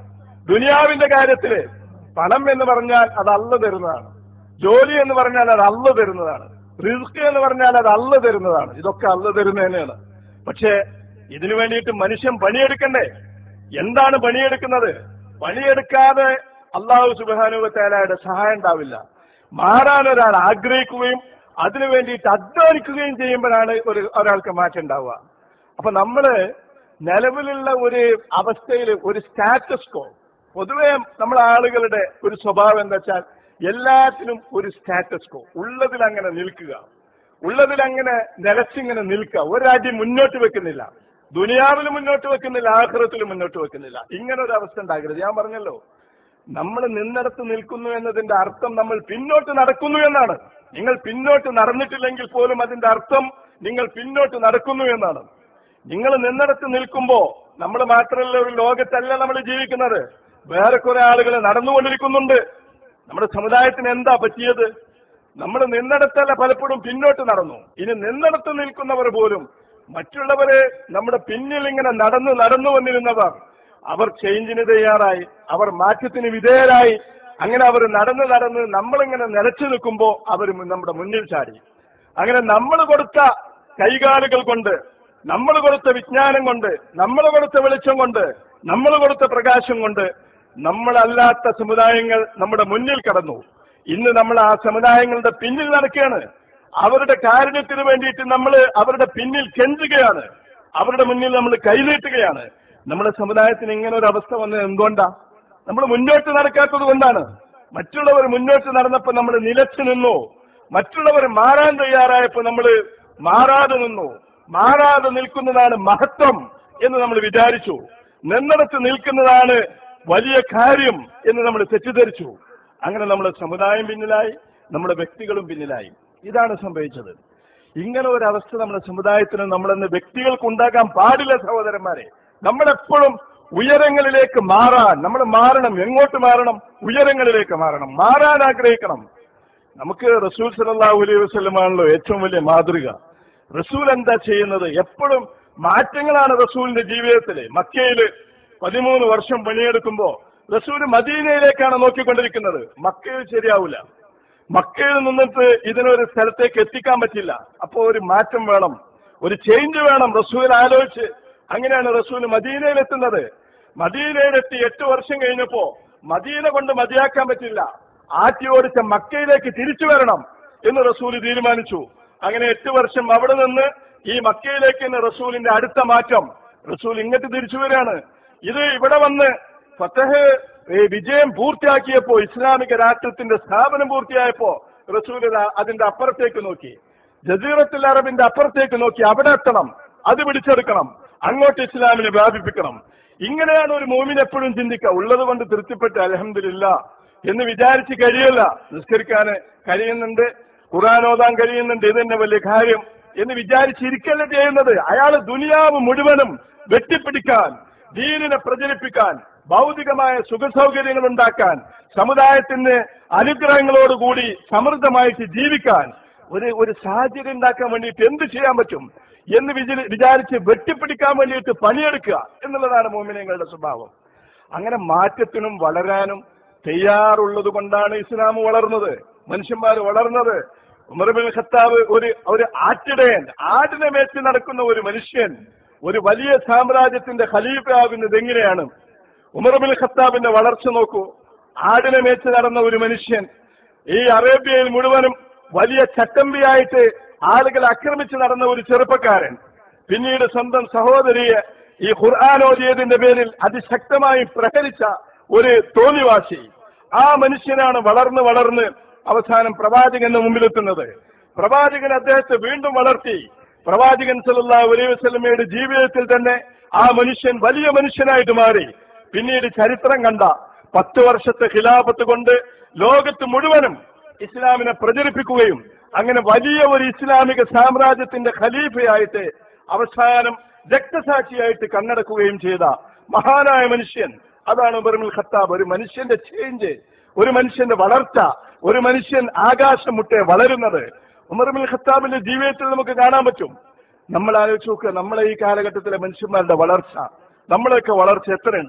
ദുനിയാവിന്റെ കാര്യത്തില് പണം എന്ന് പറഞ്ഞാൽ അത് അല്ല തരുന്നതാണ് ജോലി എന്ന് പറഞ്ഞാൽ അത് അല്ല തരുന്നതാണ് റിസ്ക് എന്ന് പറഞ്ഞാൽ അത് അല്ല തരുന്നതാണ് ഇതൊക്കെ അല്ല തരുന്നത് തന്നെയാണ് പക്ഷേ ഇതിനു വേണ്ടിയിട്ട് മനുഷ്യൻ പണിയെടുക്കണ്ടേ എന്താണ് പണിയെടുക്കുന്നത് പണിയെടുക്കാതെ അള്ളാഹു സുബാനുവത്തേലയുടെ സഹായം ഉണ്ടാവില്ല മാറാൻ ഒരാൾ ആഗ്രഹിക്കുകയും അതിനു വേണ്ടിയിട്ട് അധ്വാനിക്കുകയും ചെയ്യുമ്പോഴാണ് ഒരു ഒരാൾക്ക് മാറ്റം ഉണ്ടാവുക അപ്പൊ നമ്മള് നിലവിലുള്ള ഒരു അവസ്ഥയിൽ ഒരു സ്റ്റാറ്റസ് കോ പൊതുവെ നമ്മളെ ആളുകളുടെ ഒരു സ്വഭാവം എന്താ വെച്ചാൽ എല്ലാത്തിനും ഒരു സ്റ്റാറ്റസ് കോ ഉള്ളതിൽ അങ്ങനെ നിൽക്കുക ഉള്ളതിൽ അങ്ങനെ നിലച്ചിങ്ങനെ നിൽക്കുക ഒരടി മുന്നോട്ട് വെക്കുന്നില്ല ദുനിയാവിൽ മുന്നോട്ട് വെക്കുന്നില്ല ആഹ്റത്തിൽ മുന്നോട്ട് വെക്കുന്നില്ല ഇങ്ങനെ ഒരു അവസ്ഥ ഉണ്ടാകരുത് ഞാൻ പറഞ്ഞല്ലോ നമ്മൾ നിന്നിടത്ത് നിൽക്കുന്നു എന്നതിന്റെ അർത്ഥം നമ്മൾ പിന്നോട്ട് നടക്കുന്നു എന്നാണ് നിങ്ങൾ പിന്നോട്ട് നടന്നിട്ടില്ലെങ്കിൽ പോലും അതിന്റെ അർത്ഥം നിങ്ങൾ പിന്നോട്ട് നടക്കുന്നു എന്നാണ് നിങ്ങൾ നിന്നിടത്ത് നിൽക്കുമ്പോ നമ്മൾ മാത്രമല്ല ഒരു ലോകത്തല്ല നമ്മൾ ജീവിക്കുന്നത് വേറെ കുറെ ആളുകൾ നടന്നുകൊണ്ടിരിക്കുന്നുണ്ട് നമ്മുടെ സമുദായത്തിന് എന്താ പറ്റിയത് നമ്മൾ നിന്നിടത്തല്ല പലപ്പോഴും പിന്നോട്ട് നടന്നു ഇനി നിന്നിടത്ത് നിൽക്കുന്നവർ പോലും മറ്റുള്ളവരെ നമ്മുടെ പിന്നിൽ ഇങ്ങനെ നടന്നു നടന്നു വന്നിരുന്നവർ അവർ ചേഞ്ചിന് തയ്യാറായി അവർ മാറ്റത്തിന് വിധേയരായി അങ്ങനെ അവർ നടന്ന് നടന്ന് നമ്മളിങ്ങനെ നിലച്ചു നിൽക്കുമ്പോ അവർ നമ്മുടെ മുന്നിൽ ചാടി അങ്ങനെ നമ്മൾ കൊടുത്ത കൈകാലുകൾ കൊണ്ട് നമ്മൾ കൊടുത്ത വിജ്ഞാനം കൊണ്ട് നമ്മൾ കൊടുത്ത വെളിച്ചം കൊണ്ട് നമ്മൾ കൊടുത്ത പ്രകാശം കൊണ്ട് നമ്മളല്ലാത്ത സമുദായങ്ങൾ നമ്മുടെ മുന്നിൽ കടന്നു ഇന്ന് നമ്മൾ ആ സമുദായങ്ങളുടെ പിന്നിൽ നടക്കുകയാണ് അവരുടെ കാരുണ്യത്തിന് വേണ്ടിയിട്ട് നമ്മൾ അവരുടെ പിന്നിൽ കെഞ്ചുകയാണ് അവരുടെ മുന്നിൽ നമ്മൾ കൈനീട്ടുകയാണ് നമ്മുടെ സമുദായത്തിന് ഇങ്ങനെ ഒരു അവസ്ഥ വന്നത് എന്തുകൊണ്ടാ നമ്മൾ മുന്നോട്ട് നടക്കാത്തത് കൊണ്ടാണ് മറ്റുള്ളവർ മുന്നോട്ട് നടന്നപ്പോ നമ്മൾ നിലച്ചു നിന്നു മറ്റുള്ളവർ മാറാൻ തയ്യാറായപ്പോ നമ്മൾ മാറാതെ നിന്നു മാറാതെ നിൽക്കുന്നതാണ് മഹത്വം എന്ന് നമ്മൾ വിചാരിച്ചു നിന്നിടത്ത് നിൽക്കുന്നതാണ് വലിയ കാര്യം എന്ന് നമ്മൾ തെറ്റിദ്ധരിച്ചു അങ്ങനെ നമ്മുടെ സമുദായം പിന്നിലായി നമ്മുടെ വ്യക്തികളും പിന്നിലായി ഇതാണ് സംഭവിച്ചത് ഇങ്ങനെ ഒരു അവസ്ഥ നമ്മുടെ സമുദായത്തിന് നമ്മളെന്ന് വ്യക്തികൾക്ക് ഉണ്ടാകാൻ പാടില്ല സഹോദരന്മാരെ നമ്മളെപ്പോഴും ഉയരങ്ങളിലേക്ക് മാറാൻ നമ്മൾ മാറണം എങ്ങോട്ട് മാറണം ഉയരങ്ങളിലേക്ക് മാറണം മാറാൻ ആഗ്രഹിക്കണം നമുക്ക് റസൂൽ സലാഹു അലൈഹി വസ്ലമാണല്ലോ ഏറ്റവും വലിയ മാതൃക റസൂൽ എന്താ ചെയ്യുന്നത് എപ്പോഴും മാറ്റങ്ങളാണ് റസൂലിന്റെ ജീവിതത്തില് മക്കയില് പതിമൂന്ന് വർഷം പണിയെടുക്കുമ്പോ റസൂല് മദീനയിലേക്കാണ് നോക്കിക്കൊണ്ടിരിക്കുന്നത് മക്കയിൽ ശരിയാവില്ല മക്കയിൽ നിന്നിട്ട് ഇതിനൊരു സ്ഥലത്തേക്ക് എത്തിക്കാൻ പറ്റില്ല അപ്പോ ഒരു മാറ്റം വേണം ഒരു ചേഞ്ച് വേണം റസൂൽ ആലോചിച്ച് അങ്ങനെയാണ് റസൂൽ മദീനയിലെത്തുന്നത് മദീനയിലെത്തി എട്ട് വർഷം കഴിഞ്ഞപ്പോ മദീന കൊണ്ട് മതിയാക്കാൻ പറ്റില്ല ആറ്റി ഓടിച്ച മക്കയിലേക്ക് തിരിച്ചു വരണം എന്ന് റസൂൽ തീരുമാനിച്ചു അങ്ങനെ എട്ട് വർഷം അവിടെ നിന്ന് ഈ മക്കയിലേക്ക് തന്നെ റസൂലിന്റെ അടുത്ത മാറ്റം റസൂൽ ഇങ്ങോട്ട് തിരിച്ചു വരികയാണ് ഇത് ഇവിടെ വന്ന് ഫത്തഹ് ഏ, വിജയം പൂർത്തിയാക്കിയപ്പോ ഇസ്ലാമിക രാഷ്ട്രത്തിന്റെ സ്ഥാപനം പൂർത്തിയായപ്പോ റസൂൽ ഇതാ അതിന്റെ അപ്പുറത്തേക്ക് നോക്കി ജസീറത്തുൽ അറബിന്റെ അപ്പുറത്തേക്ക് നോക്കി അവിടെ എത്തണം അത് പിടിച്ചെടുക്കണം അങ്ങോട്ട് ഇസ്ലാമിനെ വ്യാപിപ്പിക്കണം ഇങ്ങനെയാണ് ഒരു മോമിൻ എപ്പോഴും ചിന്തിക്കുക ഉള്ളത് കൊണ്ട് തൃപ്തിപ്പെട്ട് അലഹമില്ല എന്ന് വിചാരിച്ച് കഴിയല്ല നിസ്കരിക്കാന് കഴിയുന്നുണ്ട് ഖുർആൻ ഓതാൻ കഴിയുന്നുണ്ട് ഇത് തന്നെ വലിയ കാര്യം എന്ന് വിചാരിച്ചിരിക്കല്ല ചെയ്യുന്നത് അയാൾ ദുനിയാവ് മുഴുവനും വെട്ടിപ്പിടിക്കാൻ ദീനിനെ പ്രചരിപ്പിക്കാൻ ഭൗതികമായ സുഖസൗകര്യങ്ങൾ ഉണ്ടാക്കാൻ സമുദായത്തിന് അനുഗ്രഹങ്ങളോടുകൂടി സമൃദ്ധമായിട്ട് ജീവിക്കാൻ ഒരു ഒരു സാഹചര്യം ഉണ്ടാക്കാൻ വേണ്ടിയിട്ട് എന്ത് ചെയ്യാൻ പറ്റും എന്ന് വിചാരി- വിചാരിച്ച് വെട്ടിപ്പിടിക്കാൻ വേണ്ടിയിട്ട് പണിയെടുക്കുക എന്നുള്ളതാണ് മോമിനങ്ങളുടെ സ്വഭാവം അങ്ങനെ മാറ്റത്തിനും വളരാനും തയ്യാറുള്ളത് കൊണ്ടാണ് ഇസ്ലാം വളർന്നത് മനുഷ്യന്മാർ വളർന്നത് ഉമർബിൻ ഖത്താബ് ഒരു ഒരു ആറ്റിടയൻ ആടിനെ മേച്ച് നടക്കുന്ന ഒരു മനുഷ്യൻ ഒരു വലിയ സാമ്രാജ്യത്തിന്റെ ഖലീഫയാകുന്നത് എങ്ങനെയാണ് ഉമർബിൻ ഖത്താബിന്റെ വളർച്ച നോക്കൂ ആടിനെ മേച്ച് നടന്ന ഒരു മനുഷ്യൻ ഈ അറേബ്യയിൽ മുഴുവനും വലിയ ചട്ടമ്പിയായിട്ട് ആളുകൾ ആക്രമിച്ച് നടന്ന ഒരു ചെറുപ്പക്കാരൻ പിന്നീട് സ്വന്തം സഹോദരിയെ ഈ ഖുർആൻ ഓതിയതിന്റെ പേരിൽ അതിശക്തമായി പ്രഹരിച്ച ഒരു തോന്നിവാസി ആ മനുഷ്യനാണ് വളർന്ന് വളർന്ന് അവസാനം പ്രവാചകന്റെ മുമ്പിലെത്തുന്നത് പ്രവാചകൻ അദ്ദേഹത്തെ വീണ്ടും വളർത്തി പ്രവാചകൻ സല്ലല്ലാഹു അലൈഹി വസല്ലമയുടെ ജീവിതത്തിൽ തന്നെ ആ മനുഷ്യൻ വലിയ മനുഷ്യനായിട്ട് മാറി പിന്നീട് ചരിത്രം കണ്ട പത്ത് വർഷത്തെ ഖിലാഫത്ത് കൊണ്ട് ലോകത്ത് മുഴുവനും ഇസ്ലാമിനെ പ്രചരിപ്പിക്കുകയും അങ്ങനെ വലിയ ഒരു ഇസ്ലാമിക സാമ്രാജ്യത്തിന്റെ ഖലീഫയായിട്ട് അവസാനം രക്തസാക്ഷിയായിട്ട് കണ്ണടക്കുകയും ചെയ്ത മഹാനായ മനുഷ്യൻ അതാണ് ബർമിൽ ഖത്താബ് ഒരു മനുഷ്യന്റെ ചേഞ്ച് ഒരു മനുഷ്യന്റെ വളർച്ച ഒരു മനുഷ്യൻ ആകാശം മുട്ടെ വളരുന്നത് ഉമർമിൽ ഖത്താബിന്റെ ജീവിതത്തിൽ നമുക്ക് കാണാൻ പറ്റും നമ്മൾ ആലോചിച്ച് നോക്കുക നമ്മളെ ഈ കാലഘട്ടത്തിലെ മനുഷ്യന്മാരുടെ വളർച്ച നമ്മളെയൊക്കെ വളർച്ച എത്രയുണ്ട്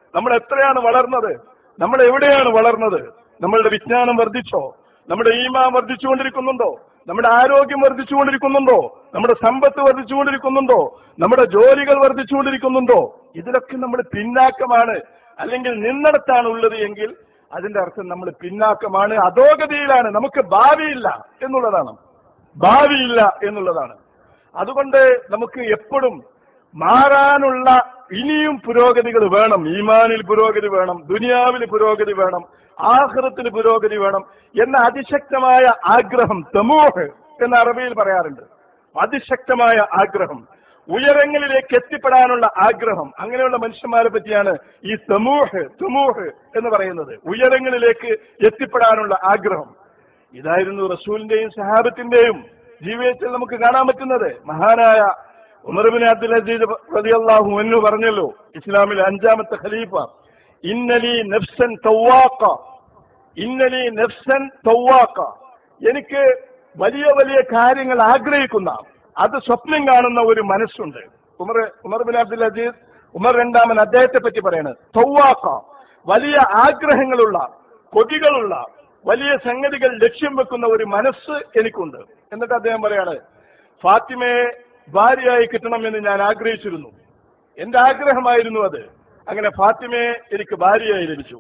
നമ്മൾ എത്രയാണ് വളർന്നത് നമ്മൾ എവിടെയാണ് വളർന്നത് നമ്മളുടെ വിജ്ഞാനം വർദ്ധിച്ചോ നമ്മുടെ ഈമാ വർദ്ധിച്ചുകൊണ്ടിരിക്കുന്നുണ്ടോ നമ്മുടെ ആരോഗ്യം വർദ്ധിച്ചുകൊണ്ടിരിക്കുന്നുണ്ടോ നമ്മുടെ സമ്പത്ത് വർദ്ധിച്ചുകൊണ്ടിരിക്കുന്നുണ്ടോ നമ്മുടെ ജോലികൾ വർദ്ധിച്ചുകൊണ്ടിരിക്കുന്നുണ്ടോ ഇതിലൊക്കെ നമ്മൾ പിന്നാക്കമാണ് അല്ലെങ്കിൽ നിന്നിടത്താണ് ഉള്ളത് എങ്കിൽ അതിന്റെ അർത്ഥം നമ്മൾ പിന്നാക്കമാണ് അധോഗതിയിലാണ് നമുക്ക് ഭാവിയില്ല എന്നുള്ളതാണ് ഭാവിയില്ല എന്നുള്ളതാണ് അതുകൊണ്ട് നമുക്ക് എപ്പോഴും മാറാനുള്ള ഇനിയും പുരോഗതികൾ വേണം ഈമാനിൽ പുരോഗതി വേണം ദുനിയാവിൽ പുരോഗതി വേണം ആഹ്റത്തിൽ പുരോഗതി വേണം എന്ന അതിശക്തമായ ആഗ്രഹം തമൂഹ് എന്ന അറബിയിൽ പറയാറുണ്ട് അതിശക്തമായ ആഗ്രഹം ഉയരങ്ങളിലേക്ക് എത്തിപ്പെടാനുള്ള ആഗ്രഹം അങ്ങനെയുള്ള മനുഷ്യന്മാരെ പറ്റിയാണ് ഈ തമൂഹ് തമൂഹ് എന്ന് പറയുന്നത് ഉയരങ്ങളിലേക്ക് എത്തിപ്പെടാനുള്ള ആഗ്രഹം ഇതായിരുന്നു റസൂലിന്റെയും സഹാബത്തിന്റെയും ജീവിതത്തിൽ നമുക്ക് കാണാൻ പറ്റുന്നത് മഹാനായ ഉമർബിൻ അബ്ദുൽ അസീദ് റളിയല്ലാഹു അൻഹു പറഞ്ഞല്ലോ ഇസ്ലാമിലെ അഞ്ചാമത്തെ ഖലീഫ ഇന്നലി നഫ്സൻ തൗവാക്ക ഇന്നലി നഫ്സൻ തൗവാക്ക എനിക്ക് വലിയ വലിയ കാര്യങ്ങൾ ആഗ്രഹിക്കുന്ന അത് സ്വപ്നം കാണുന്ന ഒരു മനസ്സുണ്ട് Umar Umar bin Abdul Aziz Umar രണ്ടാമൻ അദ്ദേഹത്തെ പറ്റി പറയാണ് തൗവാക്ക വലിയ ആഗ്രഹങ്ങളുള്ള കൊതികളുള്ള വലിയ സംഗതികൾ ലക്ഷ്യം വെക്കുന്ന ഒരു മനസ്സ് എനിക്കുണ്ട് എന്നിട്ട് അദ്ദേഹം പറയാണ് ഫാത്തിമയെ ഭാര്യയായി കിട്ടണമെന്ന് ഞാൻ ആഗ്രഹിച്ചിരുന്നു എന്റെ ആഗ്രഹമായിരുന്നു അത് അങ്ങനെ ഫാത്തിമയെ എനിക്ക് ഭാര്യയായി ലഭിച്ചു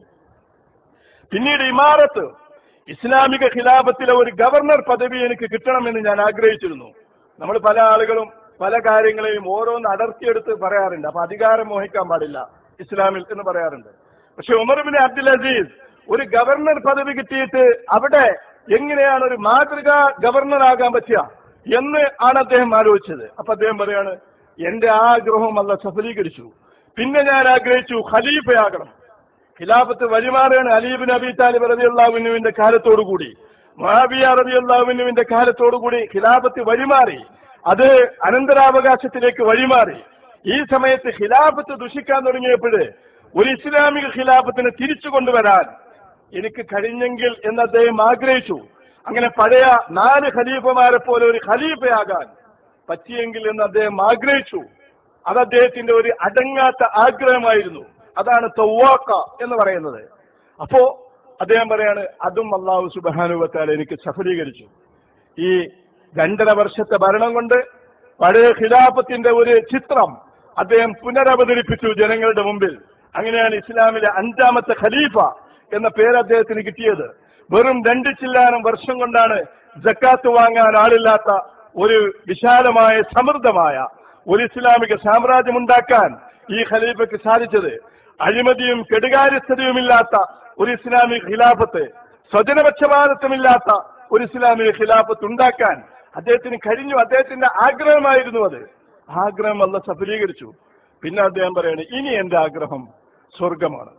പിന്നീട് ഇമാറത്ത് ഇസ്ലാമിക ഖിലാഫത്തിലെ ഒരു ഗവർണർ പദവി എനിക്ക് കിട്ടണമെന്ന് ഞാൻ ആഗ്രഹിച്ചിരുന്നു നമ്മൾ പല ആളുകളും പല കാര്യങ്ങളെയും ഓരോന്ന് അടർത്തിയെടുത്ത് പറയാറുണ്ട് അപ്പൊ അധികാരം മോഹിക്കാൻ പാടില്ല ഇസ്ലാമിൽ എന്ന് പറയാറുണ്ട് പക്ഷെ ഉമർബിൻ അബ്ദുൽ അസീസ് ഒരു ഗവർണർ പദവി കിട്ടിയിട്ട് അവിടെ എങ്ങനെയാണ് ഒരു മാതൃകാ ഗവർണർ ആകാൻ പറ്റുക എന്ന് ആണ് അദ്ദേഹം ആലോചിച്ചത് അപ്പൊ അദ്ദേഹം പറയാണ് എന്റെ ആഗ്രഹം അല്ല സഫലീകരിച്ചു പിന്നെ ഞാൻ ആഗ്രഹിച്ചു ഖലീഫയാകണം ഖിലാഫത്ത് വഴിമാറുകയാണ് അലീബിൻ അബി താലിബ് റബി അള്ളാഹുവിനുവിന്റെ കാലത്തോടുകൂടി മഹാബിയ റബി അള്ളാഹുവിനുവിന്റെ കാലത്തോടുകൂടി ഖിലാഫത്ത് വഴിമാറി അത് അനന്തരാവകാശത്തിലേക്ക് വഴിമാറി ഈ സമയത്ത് ഖിലാഫത്ത് ദുഷിക്കാൻ തുടങ്ങിയപ്പോൾ ഒരു ഇസ്ലാമിക ഖിലാഫത്തിനെ തിരിച്ചു കൊണ്ടുവരാൻ എനിക്ക് കഴിഞ്ഞെങ്കിൽ എന്ന് അദ്ദേഹം ആഗ്രഹിച്ചു അങ്ങനെ പഴയ നാല് ഖലീഫമാരെ പോലെ ഒരു ഖലീഫയാകാൻ പറ്റിയെങ്കിൽ എന്ന് അദ്ദേഹം ആഗ്രഹിച്ചു അത് അദ്ദേഹത്തിന്റെ ഒരു അടങ്ങാത്ത ആഗ്രഹമായിരുന്നു അതാണ് തൗവാക്ക എന്ന് പറയുന്നത് അപ്പോ അദ്ദേഹം പറയാണ് അതും അള്ളാഹു സുബാനുവത്താൽ എനിക്ക് സഫലീകരിച്ചു ഈ രണ്ടര വർഷത്തെ ഭരണം കൊണ്ട് പഴയ ഖിലാഫത്തിന്റെ ഒരു ചിത്രം അദ്ദേഹം പുനരവതരിപ്പിച്ചു ജനങ്ങളുടെ മുമ്പിൽ അങ്ങനെയാണ് ഇസ്ലാമിലെ അഞ്ചാമത്തെ ഖലീഫ എന്ന പേര് അദ്ദേഹത്തിന് കിട്ടിയത് വെറും രണ്ട് ചില്ലാനം വർഷം കൊണ്ടാണ് ജക്കാത്ത് വാങ്ങാൻ ആളില്ലാത്ത ഒരു വിശാലമായ സമൃദ്ധമായ ഒരു ഇസ്ലാമിക സാമ്രാജ്യം ഉണ്ടാക്കാൻ ഈ ഖലീഫയ്ക്ക് സാധിച്ചത് അഴിമതിയും കെടുകാര്യസ്ഥതയുമില്ലാത്ത ഒരു ഇസ്ലാമിക ഖിലാഫത്ത് സ്വജനപക്ഷപാതത്വമില്ലാത്ത ഒരു ഇസ്ലാമിക ഖിലാഫത്ത് ഉണ്ടാക്കാൻ അദ്ദേഹത്തിന് കഴിഞ്ഞു അദ്ദേഹത്തിന്റെ ആഗ്രഹമായിരുന്നു അത് ആഗ്രഹം അല്ല സഫലീകരിച്ചു പിന്നെ അദ്ദേഹം പറയാണ് ഇനി എന്റെ ആഗ്രഹം സ്വർഗമാണ്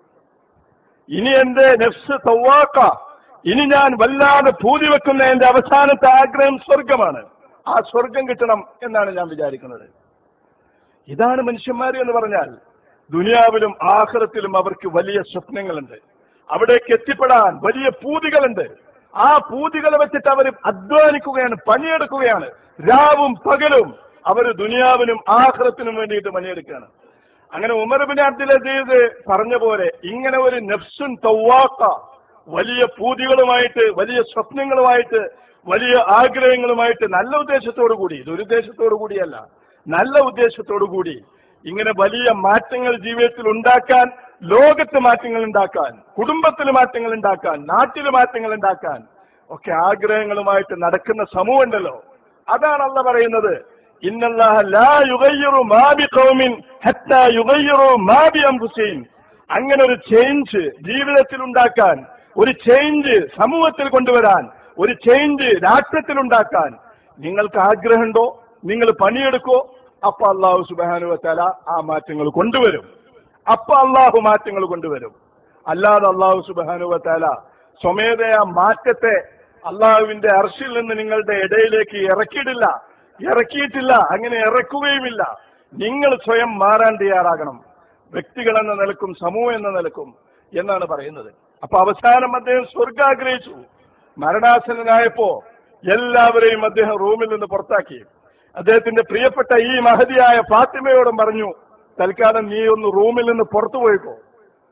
ഇനി എന്റെ നെഫ്സ് തവാക്ക ഇനി ഞാൻ വല്ലാതെ പൂതി വെക്കുന്ന എന്റെ അവസാനത്തെ ആഗ്രഹം സ്വർഗമാണ് ആ സ്വർഗം കിട്ടണം എന്നാണ് ഞാൻ വിചാരിക്കുന്നത് ഇതാണ് മനുഷ്യന്മാർ എന്ന് പറഞ്ഞാൽ ദുനിയാവിലും ആഹ്റത്തിലും അവർക്ക് വലിയ സ്വപ്നങ്ങളുണ്ട് അവിടേക്ക് എത്തിപ്പെടാൻ വലിയ പൂതികളുണ്ട് ആ പൂതികളെ വെച്ചിട്ട് അവർ അധ്വാനിക്കുകയാണ് പണിയെടുക്കുകയാണ് രാവും പകലും അവർ ദുനിയാവിനും ആഹ്റത്തിനും വേണ്ടിയിട്ട് പണിയെടുക്കുകയാണ് അങ്ങനെ ഉമർ ബിൻ അബ്ദുൽ അസീസ് പറഞ്ഞ പോലെ ഇങ്ങനെ ഒരു നെഫ്സുൻ തൗവാക്ക വലിയ പൂതികളുമായിട്ട് വലിയ സ്വപ്നങ്ങളുമായിട്ട് വലിയ ആഗ്രഹങ്ങളുമായിട്ട് നല്ല ഉദ്ദേശത്തോടു കൂടി ദുരുദ്ദേശത്തോടു കൂടിയല്ല നല്ല ഉദ്ദേശത്തോടു കൂടി ഇങ്ങനെ വലിയ മാറ്റങ്ങൾ ജീവിതത്തിൽ ഉണ്ടാക്കാൻ ലോകത്ത് മാറ്റങ്ങൾ ഉണ്ടാക്കാൻ കുടുംബത്തിൽ മാറ്റങ്ങൾ ഉണ്ടാക്കാൻ നാട്ടിൽ മാറ്റങ്ങൾ ഉണ്ടാക്കാൻ ഒക്കെ ആഗ്രഹങ്ങളുമായിട്ട് നടക്കുന്ന സമൂഹം ഉണ്ടല്ലോ അതാണ് അല്ല പറയുന്നത് ഇന്നല്ലാഹ ലാ യുഗയ്യിറു മാ ബിഖൗമിൻ ഹത്താ യുഗയ്യിറു മാ ബിഅൻഫുസിഹിം അങ്ങനെ ഒരു ചേഞ്ച് ജീവിതത്തിൽ ഉണ്ടാക്കാൻ ഒരു ചേഞ്ച് സമൂഹത്തിൽ കൊണ്ടുവരാൻ ഒരു ചേഞ്ച് രാഷ്ട്രത്തിൽ ഉണ്ടാക്കാൻ നിങ്ങൾക്ക് ആഗ്രഹമുണ്ടോ നിങ്ങൾ പണിയെടുക്കോ അപ്പൊ അള്ളാഹു സുബാനുവത്തല ആ മാറ്റങ്ങൾ കൊണ്ടുവരും അപ്പൊ അള്ളാഹു മാറ്റങ്ങൾ കൊണ്ടുവരും അല്ലാതെ അള്ളാഹു സുബാനുവത്തല സ്വമേധയാ മാറ്റത്തെ അള്ളാഹുവിന്റെ അർഷിൽ നിന്ന് നിങ്ങളുടെ ഇടയിലേക്ക് ഇറക്കിയിട്ടില്ല ഇറക്കിയിട്ടില്ല അങ്ങനെ ഇറക്കുകയുമില്ല നിങ്ങൾ സ്വയം മാറാൻ തയ്യാറാകണം വ്യക്തികൾ എന്ന നിലക്കും സമൂഹം എന്ന നിലക്കും എന്നാണ് പറയുന്നത് അപ്പൊ അവസാനം അദ്ദേഹം സ്വർഗം ആഗ്രഹിച്ചു മരണാസനായപ്പോ എല്ലാവരെയും അദ്ദേഹം റൂമിൽ നിന്ന് പുറത്താക്കി അദ്ദേഹത്തിന്റെ പ്രിയപ്പെട്ട ഈ മഹതിയായ ഫാത്തിമയോടും പറഞ്ഞു തൽക്കാലം നീ ഒന്ന് റൂമിൽ നിന്ന് പുറത്തു പോയിക്കോ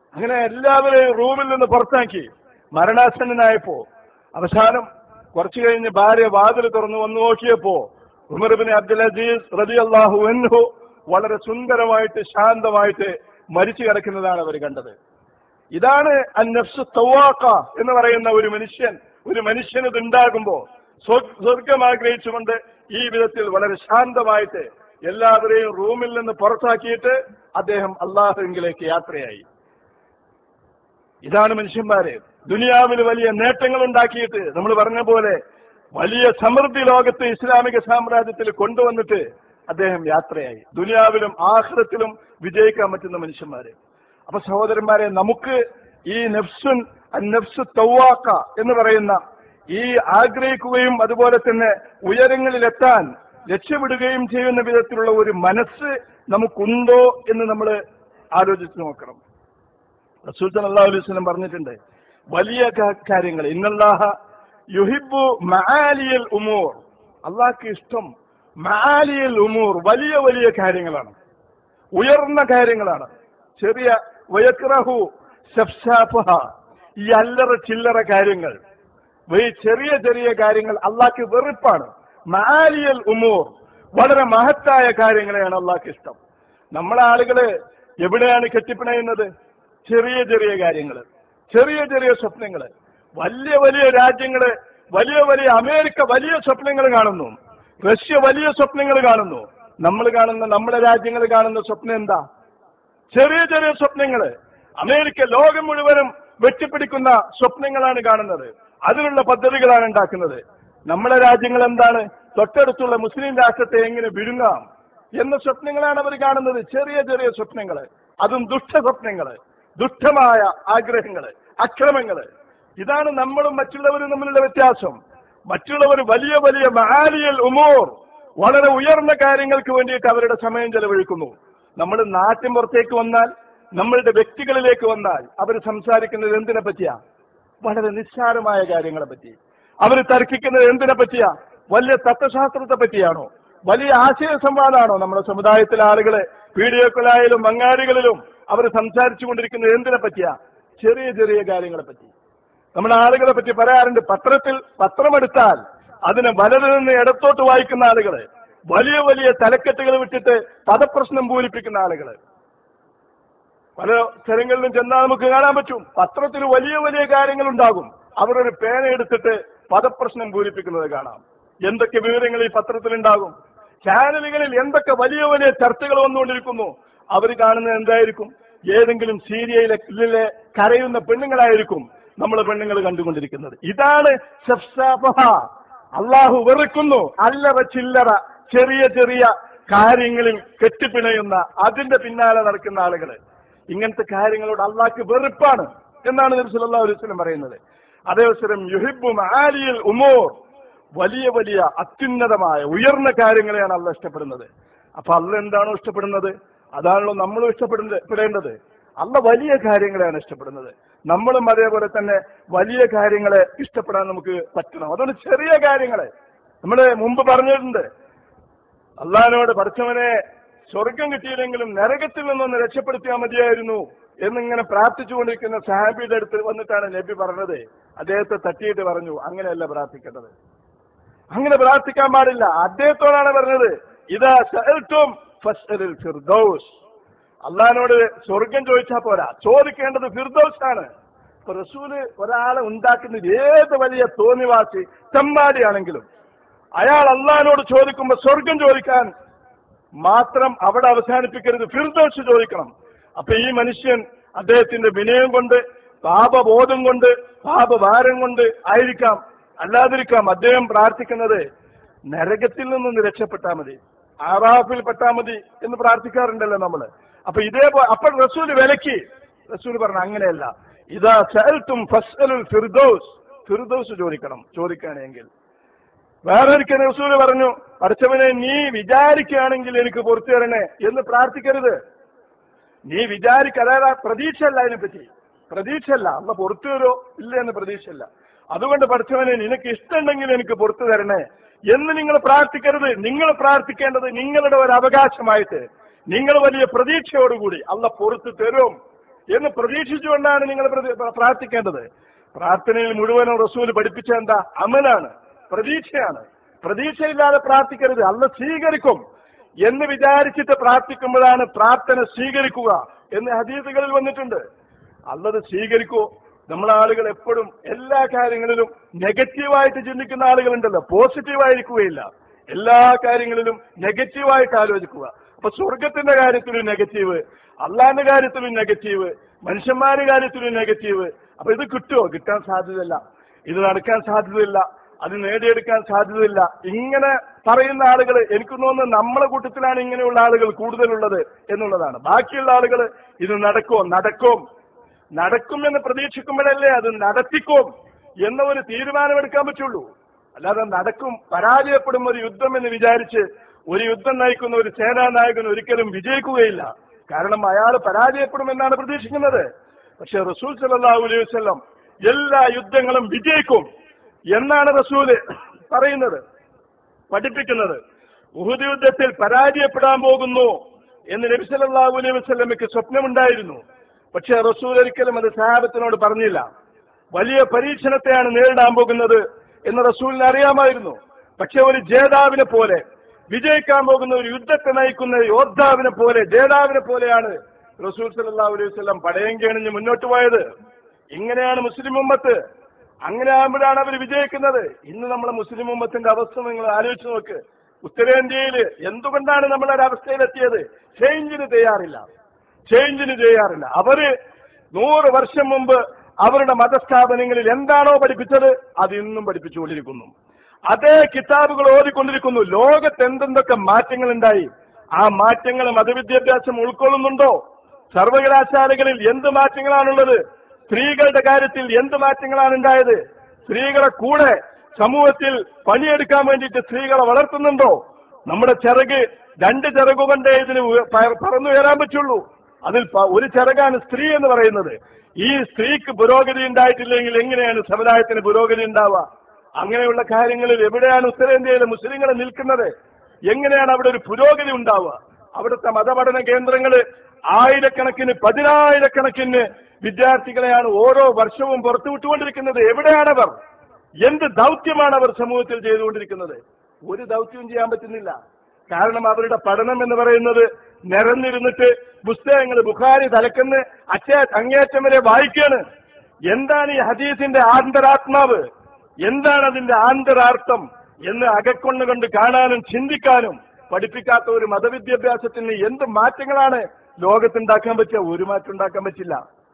അങ്ങനെ എല്ലാവരെയും റൂമിൽ നിന്ന് പുറത്താക്കി മരണാസന്നനായപ്പോ അവസാനം കുറച്ചു കഴിഞ്ഞ് ഭാര്യ വാതിൽ തുറന്നു വന്നു നോക്കിയപ്പോ ഉമർബിൻ അബ്ദുൽ അസീസ് റബി അള്ളാഹു എൻഹു വളരെ സുന്ദരമായിട്ട് ശാന്തമായിട്ട് മരിച്ചു കിടക്കുന്നതാണ് അവർ കണ്ടത് ഇതാണ് അന്നഫ്സു തവാക്ക എന്ന് പറയുന്ന ഒരു മനുഷ്യൻ ഒരു മനുഷ്യന് ഇത് ഉണ്ടാകുമ്പോ സ്വ- സ്വർഗം ആഗ്രഹിച്ചുകൊണ്ട് ഈ വിധത്തിൽ വളരെ ശാന്തമായിട്ട് എല്ലാവരെയും റൂമിൽ നിന്ന് പുറത്താക്കിയിട്ട് അദ്ദേഹം അള്ളാഹുവിലേക്ക് യാത്രയായി ഇതാണ് മനുഷ്യന്മാര് ദുനിയാവിൽ വലിയ നേട്ടങ്ങൾ ഉണ്ടാക്കിയിട്ട് നമ്മൾ പറഞ്ഞ പോലെ വലിയ സമൃദ്ധി ലോകത്ത് ഇസ്ലാമിക സാമ്രാജ്യത്തിൽ കൊണ്ടുവന്നിട്ട് അദ്ദേഹം യാത്രയായി ദുനിയാവിലും ആഹ്റത്തിലും വിജയിക്കാൻ പറ്റുന്ന മനുഷ്യന്മാര് അപ്പൊ സഹോദരന്മാരെ നമുക്ക് ഈ നഫ്സുൻ നഫ്സു തൗവാക്ക എന്ന് പറയുന്ന ഈ ആഗ്രഹിക്കുകയും അതുപോലെ തന്നെ ഉയരങ്ങളിലെത്താൻ രക്ഷപ്പെടുകയും ചെയ്യുന്ന വിധത്തിലുള്ള ഒരു മനസ്സ് നമുക്കുണ്ടോ എന്ന് നമ്മൾ ആലോചിച്ച് നോക്കണം റസൂൽ സല്ലല്ലാഹു അലൈഹി വസല്ലം പറഞ്ഞിട്ടുണ്ട് വലിയ ക- കാര്യങ്ങൾ ഇന്നല്ലാഹ യുഹിബു മആലിയൽ ഉമൂർ അള്ളാഹ്ക്ക് ഇഷ്ടം മആലിയൽ ഉമൂർ വലിയ വലിയ കാര്യങ്ങളാണ് ഉയർന്ന കാര്യങ്ങളാണ് ചെറിയ വയക്രഹു സഫ്സാഫഹ ഈ അല്ലറ ചില്ലറ കാര്യങ്ങൾ ഈ ചെറിയ ചെറിയ കാര്യങ്ങൾ അള്ളാഹ്ക്ക് വെറുപ്പാണ് മാലിയൽ ഉമൂർ വളരെ മഹത്തായ കാര്യങ്ങളെയാണ് അള്ളാഹ്ക്ക് ഇഷ്ടം നമ്മളെ ആളുകള് എവിടെയാണ് കെട്ടിപ്പിണയുന്നത് ചെറിയ ചെറിയ കാര്യങ്ങള് ചെറിയ ചെറിയ സ്വപ്നങ്ങള് വലിയ വലിയ രാജ്യങ്ങള് വലിയ വലിയ അമേരിക്ക വലിയ സ്വപ്നങ്ങൾ കാണുന്നു റഷ്യ വലിയ സ്വപ്നങ്ങൾ കാണുന്നു നമ്മൾ കാണുന്ന നമ്മുടെ രാജ്യങ്ങൾ കാണുന്ന സ്വപ്നം എന്താ ചെറിയ ചെറിയ സ്വപ്നങ്ങള് അമേരിക്ക ലോകം മുഴുവനും വെട്ടിപ്പിടിക്കുന്ന സ്വപ്നങ്ങളാണ് കാണുന്നത് അതിനുള്ള പദ്ധതികളാണ് ഉണ്ടാക്കുന്നത് നമ്മുടെ രാജ്യങ്ങൾ എന്താണ് തൊട്ടടുത്തുള്ള മുസ്ലിം രാഷ്ട്രത്തെ എങ്ങനെ വിഴുങ്ങാം എന്ന സ്വപ്നങ്ങളാണ് അവർ കാണുന്നത് ചെറിയ ചെറിയ സ്വപ്നങ്ങള് അതും ദുഷ്ട സ്വപ്നങ്ങള് ദുഷ്ടമായ ആഗ്രഹങ്ങള് അക്രമങ്ങള് ഇതാണ് നമ്മളും മറ്റുള്ളവരും തമ്മിലുള്ള വ്യത്യാസം മറ്റുള്ളവർ വലിയ വലിയ മഹാലിയൽ ഉമോർ വളരെ ഉയർന്ന കാര്യങ്ങൾക്ക് വേണ്ടിയിട്ട് അവരുടെ സമയം ചെലവഴിക്കുന്നു നമ്മൾ നാട്ടിൻ പുറത്തേക്ക് വന്നാൽ നമ്മളുടെ വ്യക്തികളിലേക്ക് വന്നാൽ അവർ സംസാരിക്കുന്നത് എന്തിനെ പറ്റിയാ വളരെ നിസ്സാരമായ കാര്യങ്ങളെ പറ്റി അവർ തർക്കിക്കുന്നത് എന്തിനെ പറ്റിയാ വലിയ തത്വശാസ്ത്രത്തെ പറ്റിയാണോ വലിയ ആശയ സംവാദമാണോ നമ്മുടെ സമുദായത്തിലെ ആളുകളെ പീഡിയോക്കളായാലും മങ്ങാടികളിലും അവർ സംസാരിച്ചു കൊണ്ടിരിക്കുന്നത് എന്തിനെ പറ്റിയാ ചെറിയ ചെറിയ കാര്യങ്ങളെ പറ്റി നമ്മുടെ ആളുകളെ പറ്റി പറയാറുണ്ട് പത്രത്തിൽ പത്രമെടുത്താൽ അതിനെ വലത് നിന്ന് ഇടത്തോട്ട് വായിക്കുന്ന ആളുകള് വലിയ വലിയ തലക്കെട്ടുകൾ വിട്ടിട്ട് പദപ്രശ്നം പൂരിപ്പിക്കുന്ന ആളുകള് പല സ്ഥലങ്ങളിലും ചെന്നാൽ നമുക്ക് കാണാൻ പറ്റും പത്രത്തിൽ വലിയ വലിയ കാര്യങ്ങൾ ഉണ്ടാകും അവരൊരു പേന എടുത്തിട്ട് പദപ്രശ്നം പൂരിപ്പിക്കുന്നത് കാണാം എന്തൊക്കെ വിവരങ്ങൾ ഈ പത്രത്തിൽ ഉണ്ടാകും ചാനലുകളിൽ എന്തൊക്കെ വലിയ വലിയ ചർച്ചകൾ വന്നുകൊണ്ടിരിക്കുന്നു അവർ കാണുന്നത് എന്തായിരിക്കും ഏതെങ്കിലും സീരിയയിലെ കരയുന്ന പെണ്ണുങ്ങളായിരിക്കും നമ്മൾ പെണ്ണുങ്ങൾ കണ്ടുകൊണ്ടിരിക്കുന്നത് ഇതാണ് സഫ്സാഫഹ. അള്ളാഹു വെറുക്കുന്നു അല്ലറ ചില്ലറ ചെറിയ ചെറിയ കാര്യങ്ങളിൽ കെട്ടിപ്പിണയുന്ന അതിന്റെ പിന്നാലെ നടക്കുന്ന ആളുകള് ഇങ്ങനത്തെ കാര്യങ്ങളോട് അള്ളാഹ്ക്ക് വെറുപ്പാണ് എന്നാണ് നബി സല്ലല്ലാഹു അലൈഹി വസല്ലം പറയുന്നത് അതേവസരം യുഹിബു മആലിയിൽ ഉമൂർ വലിയ വലിയ അത്യുന്നതമായ ഉയർന്ന കാര്യങ്ങളെയാണ് അള്ള ഇഷ്ടപ്പെടുന്നത് അപ്പൊ അള്ള എന്താണോ ഇഷ്ടപ്പെടുന്നത് അതാണല്ലോ നമ്മളും ഇഷ്ടപ്പെടുന്നത് പെടേണ്ടത് അള്ള വലിയ കാര്യങ്ങളെയാണ് ഇഷ്ടപ്പെടുന്നത് നമ്മളും അതേപോലെ തന്നെ വലിയ കാര്യങ്ങളെ ഇഷ്ടപ്പെടാൻ നമുക്ക് പറ്റണം അതുകൊണ്ട് ചെറിയ കാര്യങ്ങളെ നമ്മള് മുമ്പ് പറഞ്ഞിട്ടുണ്ട് അള്ളഹാനോട് പഠിച്ചവനെ സ്വർഗം കിട്ടിയില്ലെങ്കിലും നരകത്തിൽ നിന്നൊന്ന് രക്ഷപ്പെടുത്തിയാൽ മതിയായിരുന്നു എന്നിങ്ങനെ പ്രാർത്ഥിച്ചുകൊണ്ടിരിക്കുന്ന സാഹിബിയുടെ അടുത്ത് വന്നിട്ടാണ് നബി പറഞ്ഞത് അദ്ദേഹത്തെ തട്ടിയിട്ട് പറഞ്ഞു അങ്ങനെയല്ല പ്രാർത്ഥിക്കേണ്ടത് അങ്ങനെ പ്രാർത്ഥിക്കാൻ പാടില്ല അദ്ദേഹത്തോടാണ് പറഞ്ഞത് ഇതാ സഅൽതും ഫസ്അലിൽ ഫിർദൗസ് അള്ളഹാനോട് സ്വർഗം ചോദിച്ചാൽ പോരാ ചോദിക്കേണ്ടത് ഫിർദൗസ് ആണ് ഇപ്പൊ റസൂല് ഒരാളെ ഉണ്ടാക്കുന്നത് ഏത് വലിയ തോന്നിവാസി തെമ്മാടിയാണെങ്കിലും അയാൾ അള്ളഹാനോട് ചോദിക്കുമ്പോ സ്വർഗം ചോദിക്കാൻ മാത്രം അവിടെ അവസാനിപ്പിക്കരുത് ഫിർദൗസ് ചോദിക്കണം അപ്പൊ ഈ മനുഷ്യൻ അദ്ദേഹത്തിന്റെ വിനയം കൊണ്ട് പാപബോധം കൊണ്ട് പാപഭാരം കൊണ്ട് ആയിരിക്കാം അല്ലാതിരിക്കാം അദ്ദേഹം പ്രാർത്ഥിക്കുന്നത് നരകത്തിൽ നിന്നൊന്ന് രക്ഷപ്പെട്ടാൽ മതി ആറാഫിൽ പെട്ടാൽ മതി എന്ന് പ്രാർത്ഥിക്കാറുണ്ടല്ലോ നമ്മള് അപ്പൊ ഇതേപോലെ അപ്പോൾ റസൂല് വിലക്കി റസൂല് പറഞ്ഞു അങ്ങനെയല്ല ഇതാ സഅൽത്തും ഫസ്അലുൽ ഫിർദൗസ് ഫിർദൗസ് ചോദിക്കണം ചോദിക്കുകയാണെങ്കിൽ വേറൊരിക്കൽ റസൂല് പറഞ്ഞു പഠിച്ചവനെ നീ വിചാരിക്കുകയാണെങ്കിൽ എനിക്ക് പുറത്തു തരണേ എന്ന് പ്രാർത്ഥിക്കരുത് നീ വിചാരിക്ക അതായത് പ്രതീക്ഷയല്ല അതിനെപ്പറ്റി പ്രതീക്ഷയല്ല അല്ല പുറത്തു തരോ ഇല്ല എന്ന് പ്രതീക്ഷയല്ല അതുകൊണ്ട് പഠിച്ചവനെ നിനക്ക് ഇഷ്ടമുണ്ടെങ്കിൽ എനിക്ക് പുറത്തു തരണേ എന്ന് നിങ്ങൾ പ്രാർത്ഥിക്കരുത് നിങ്ങൾ പ്രാർത്ഥിക്കേണ്ടത് നിങ്ങളുടെ ഒരു അവകാശമായിട്ട് നിങ്ങൾ വലിയ പ്രതീക്ഷയോടുകൂടി അല്ല പുറത്തു തരും എന്ന് പ്രതീക്ഷിച്ചുകൊണ്ടാണ് നിങ്ങൾ പ്രതി- പ്രാർത്ഥിക്കേണ്ടത് പ്രാർത്ഥനയിൽ മുഴുവനും റസൂൽ പഠിപ്പിച്ച എന്താ അമലാണ് പ്രതീക്ഷയാണ് പ്രതീക്ഷയില്ലാതെ പ്രാർത്ഥിക്കരുത് അല്ല സ്വീകരിക്കും എന്ന് വിചാരിച്ചിട്ട് പ്രാർത്ഥിക്കുമ്പോഴാണ് പ്രാർത്ഥന സ്വീകരിക്കുക എന്ന് ഹദീസുകളിൽ വന്നിട്ടുണ്ട് അല്ലത് സ്വീകരിക്കൂ നമ്മളെ ആളുകൾ എപ്പോഴും എല്ലാ കാര്യങ്ങളിലും നെഗറ്റീവായിട്ട് ചിന്തിക്കുന്ന ആളുകളുണ്ടല്ലോ പോസിറ്റീവായിരിക്കുകയില്ല എല്ലാ കാര്യങ്ങളിലും നെഗറ്റീവായിട്ട് ആലോചിക്കുക അപ്പൊ സ്വർഗത്തിന്റെ കാര്യത്തിലും നെഗറ്റീവ് അള്ളാന്റെ കാര്യത്തിലും നെഗറ്റീവ് മനുഷ്യന്മാരുടെ കാര്യത്തിലും നെഗറ്റീവ് അപ്പൊ ഇത് കിട്ടുമോ കിട്ടാൻ സാധ്യതയില്ല ഇത് നടക്കാൻ സാധ്യതയില്ല അത് നേടിയെടുക്കാൻ സാധ്യതയില്ല ഇങ്ങനെ പറയുന്ന ആളുകൾ എനിക്ക് തോന്നുന്നു നമ്മളെ കൂട്ടത്തിലാണ് ഇങ്ങനെയുള്ള ആളുകൾ കൂടുതലുള്ളത് എന്നുള്ളതാണ് ബാക്കിയുള്ള ആളുകൾ ഇത് നടക്കുമോ നടക്കും നടക്കും എന്ന് പ്രതീക്ഷിക്കുമ്പോഴല്ലേ അത് നടത്തിക്കും എന്ന ഒരു തീരുമാനമെടുക്കാൻ പറ്റുള്ളൂ അല്ലാതെ നടക്കും പരാജയപ്പെടും ഒരു യുദ്ധം എന്ന് വിചാരിച്ച് ഒരു യുദ്ധം നയിക്കുന്ന ഒരു സേനാ നായകൻ ഒരിക്കലും വിജയിക്കുകയില്ല കാരണം അയാൾ പരാജയപ്പെടുമെന്നാണ് പ്രതീക്ഷിക്കുന്നത് പക്ഷെ റസൂൽ സല്ലല്ലാഹു അലൈഹി വസല്ലം എല്ലാ യുദ്ധങ്ങളും വിജയിക്കും എന്നാണ് റസൂല് പറയുന്നത് പഠിപ്പിക്കുന്നത് ഉഹുദ് യുദ്ധത്തിൽ പരാജയപ്പെടാൻ പോകുന്നു എന്ന് നബി സല്ലല്ലാഹു അലൈഹി വസല്ലമയ്ക്ക് സ്വപ്നമുണ്ടായിരുന്നു പക്ഷെ റസൂൽ ഒരിക്കലും അത് സഹാബത്തിനോട് പറഞ്ഞില്ല വലിയ പരീക്ഷണത്തെയാണ് നേരിടാൻ പോകുന്നത് എന്ന് റസൂലിന് അറിയാമായിരുന്നു പക്ഷെ ഒരു ജേതാവിനെ പോലെ വിജയിക്കാൻ പോകുന്ന ഒരു യുദ്ധത്തെ നയിക്കുന്ന യോദ്ധാവിനെ പോലെ ജേതാവിനെ പോലെയാണ് റസൂൽ സല്ലല്ലാഹു അലൈഹി വസല്ലം പടയം കേണിഞ്ഞ് മുന്നോട്ട് പോയത് ഇങ്ങനെയാണ് മുസ്ലിം ഉമ്മത്ത് അങ്ങനെ ആകുമ്പോഴാണ് അവർ വിജയിക്കുന്നത് ഇന്ന് നമ്മളെ മുസ്ലിം ഉമ്മത്തിന്റെ അവസ്ഥ നിങ്ങൾ ആലോചിച്ച് നോക്ക് ഉത്തരേന്ത്യയിൽ എന്തുകൊണ്ടാണ് നമ്മൾ ഒരവസ്ഥയിലെത്തിയത് ചേഞ്ചിന് തയ്യാറില്ല ചേഞ്ചിന് ചെയ്യാറില്ല അവര് നൂറ് വർഷം മുമ്പ് അവരുടെ മതസ്ഥാപനങ്ങളിൽ എന്താണോ പഠിപ്പിച്ചത് അത് ഇന്നും പഠിപ്പിച്ചുകൊണ്ടിരിക്കുന്നു അതേ കിതാബുകൾ ഓതിക്കൊണ്ടിരിക്കുന്നു ലോകത്ത് എന്തെന്തൊക്കെ മാറ്റങ്ങൾ ഉണ്ടായി ആ മാറ്റങ്ങൾ മതവിദ്യാഭ്യാസം ഉൾക്കൊള്ളുന്നുണ്ടോ സർവകലാശാലകളിൽ എന്ത് മാറ്റങ്ങളാണുള്ളത് സ്ത്രീകളുടെ കാര്യത്തിൽ എന്ത് മാറ്റങ്ങളാണ് ഉണ്ടായത് സ്ത്രീകളെ കൂടെ സമൂഹത്തിൽ പണിയെടുക്കാൻ വേണ്ടിയിട്ട് സ്ത്രീകളെ വളർത്തുന്നുണ്ടോ നമ്മുടെ ചിറക് രണ്ട് ചിറകു കൊണ്ടേ ഇതിന് ഉയ- പ- പറന്നുയരാൻ പറ്റുള്ളൂ അതിൽ പ- ഒരു ചിറകാണ് സ്ത്രീ എന്ന് പറയുന്നത് ഈ സ്ത്രീക്ക് പുരോഗതി ഉണ്ടായിട്ടില്ലെങ്കിൽ എങ്ങനെയാണ് സമുദായത്തിന് പുരോഗതി ഉണ്ടാവുക അങ്ങനെയുള്ള കാര്യങ്ങളിൽ എവിടെയാണ് ഉത്തരേന്ത്യയിലെ മുസ്ലിങ്ങളെ നിൽക്കുന്നത് എങ്ങനെയാണ് അവിടെ ഒരു പുരോഗതി ഉണ്ടാവുക അവിടുത്തെ മതപഠന കേന്ദ്രങ്ങള് ആയിരക്കണക്കിന് പതിനായിരക്കണക്കിന് വിദ്യാർത്ഥികളെയാണ് ഓരോ വർഷവും പുറത്തുവിട്ടുകൊണ്ടിരിക്കുന്നത് എവിടെയാണവർ എന്ത് ദൗത്യമാണ് അവർ സമൂഹത്തിൽ ചെയ്തുകൊണ്ടിരിക്കുന്നത് ഒരു ദൗത്യവും ചെയ്യാൻ പറ്റുന്നില്ല കാരണം അവരുടെ പഠനം എന്ന് പറയുന്നത് നിരന്നിരുന്നിട്ട് പുസ്തകങ്ങൾ ബുഖാരി തലക്കെന്ന് അച്ഛ അങ്ങേയറ്റം വരെ വായിക്കാണ് എന്താണ് ഈ ഹദീസിന്റെ ആന്തരാത്മാവ് എന്താണ് അതിന്റെ ആന്തരാർത്ഥം എന്ന് അകക്കൊണ്ണ് കൊണ്ട് കാണാനും ചിന്തിക്കാനും പഠിപ്പിക്കാത്ത ഒരു മതവിദ്യാഭ്യാസത്തിന് എന്ത് മാറ്റങ്ങളാണ് ലോകത്തുണ്ടാക്കാൻ പറ്റുക ഒരു മാറ്റം ഉണ്ടാക്കാൻ പറ്റില്ല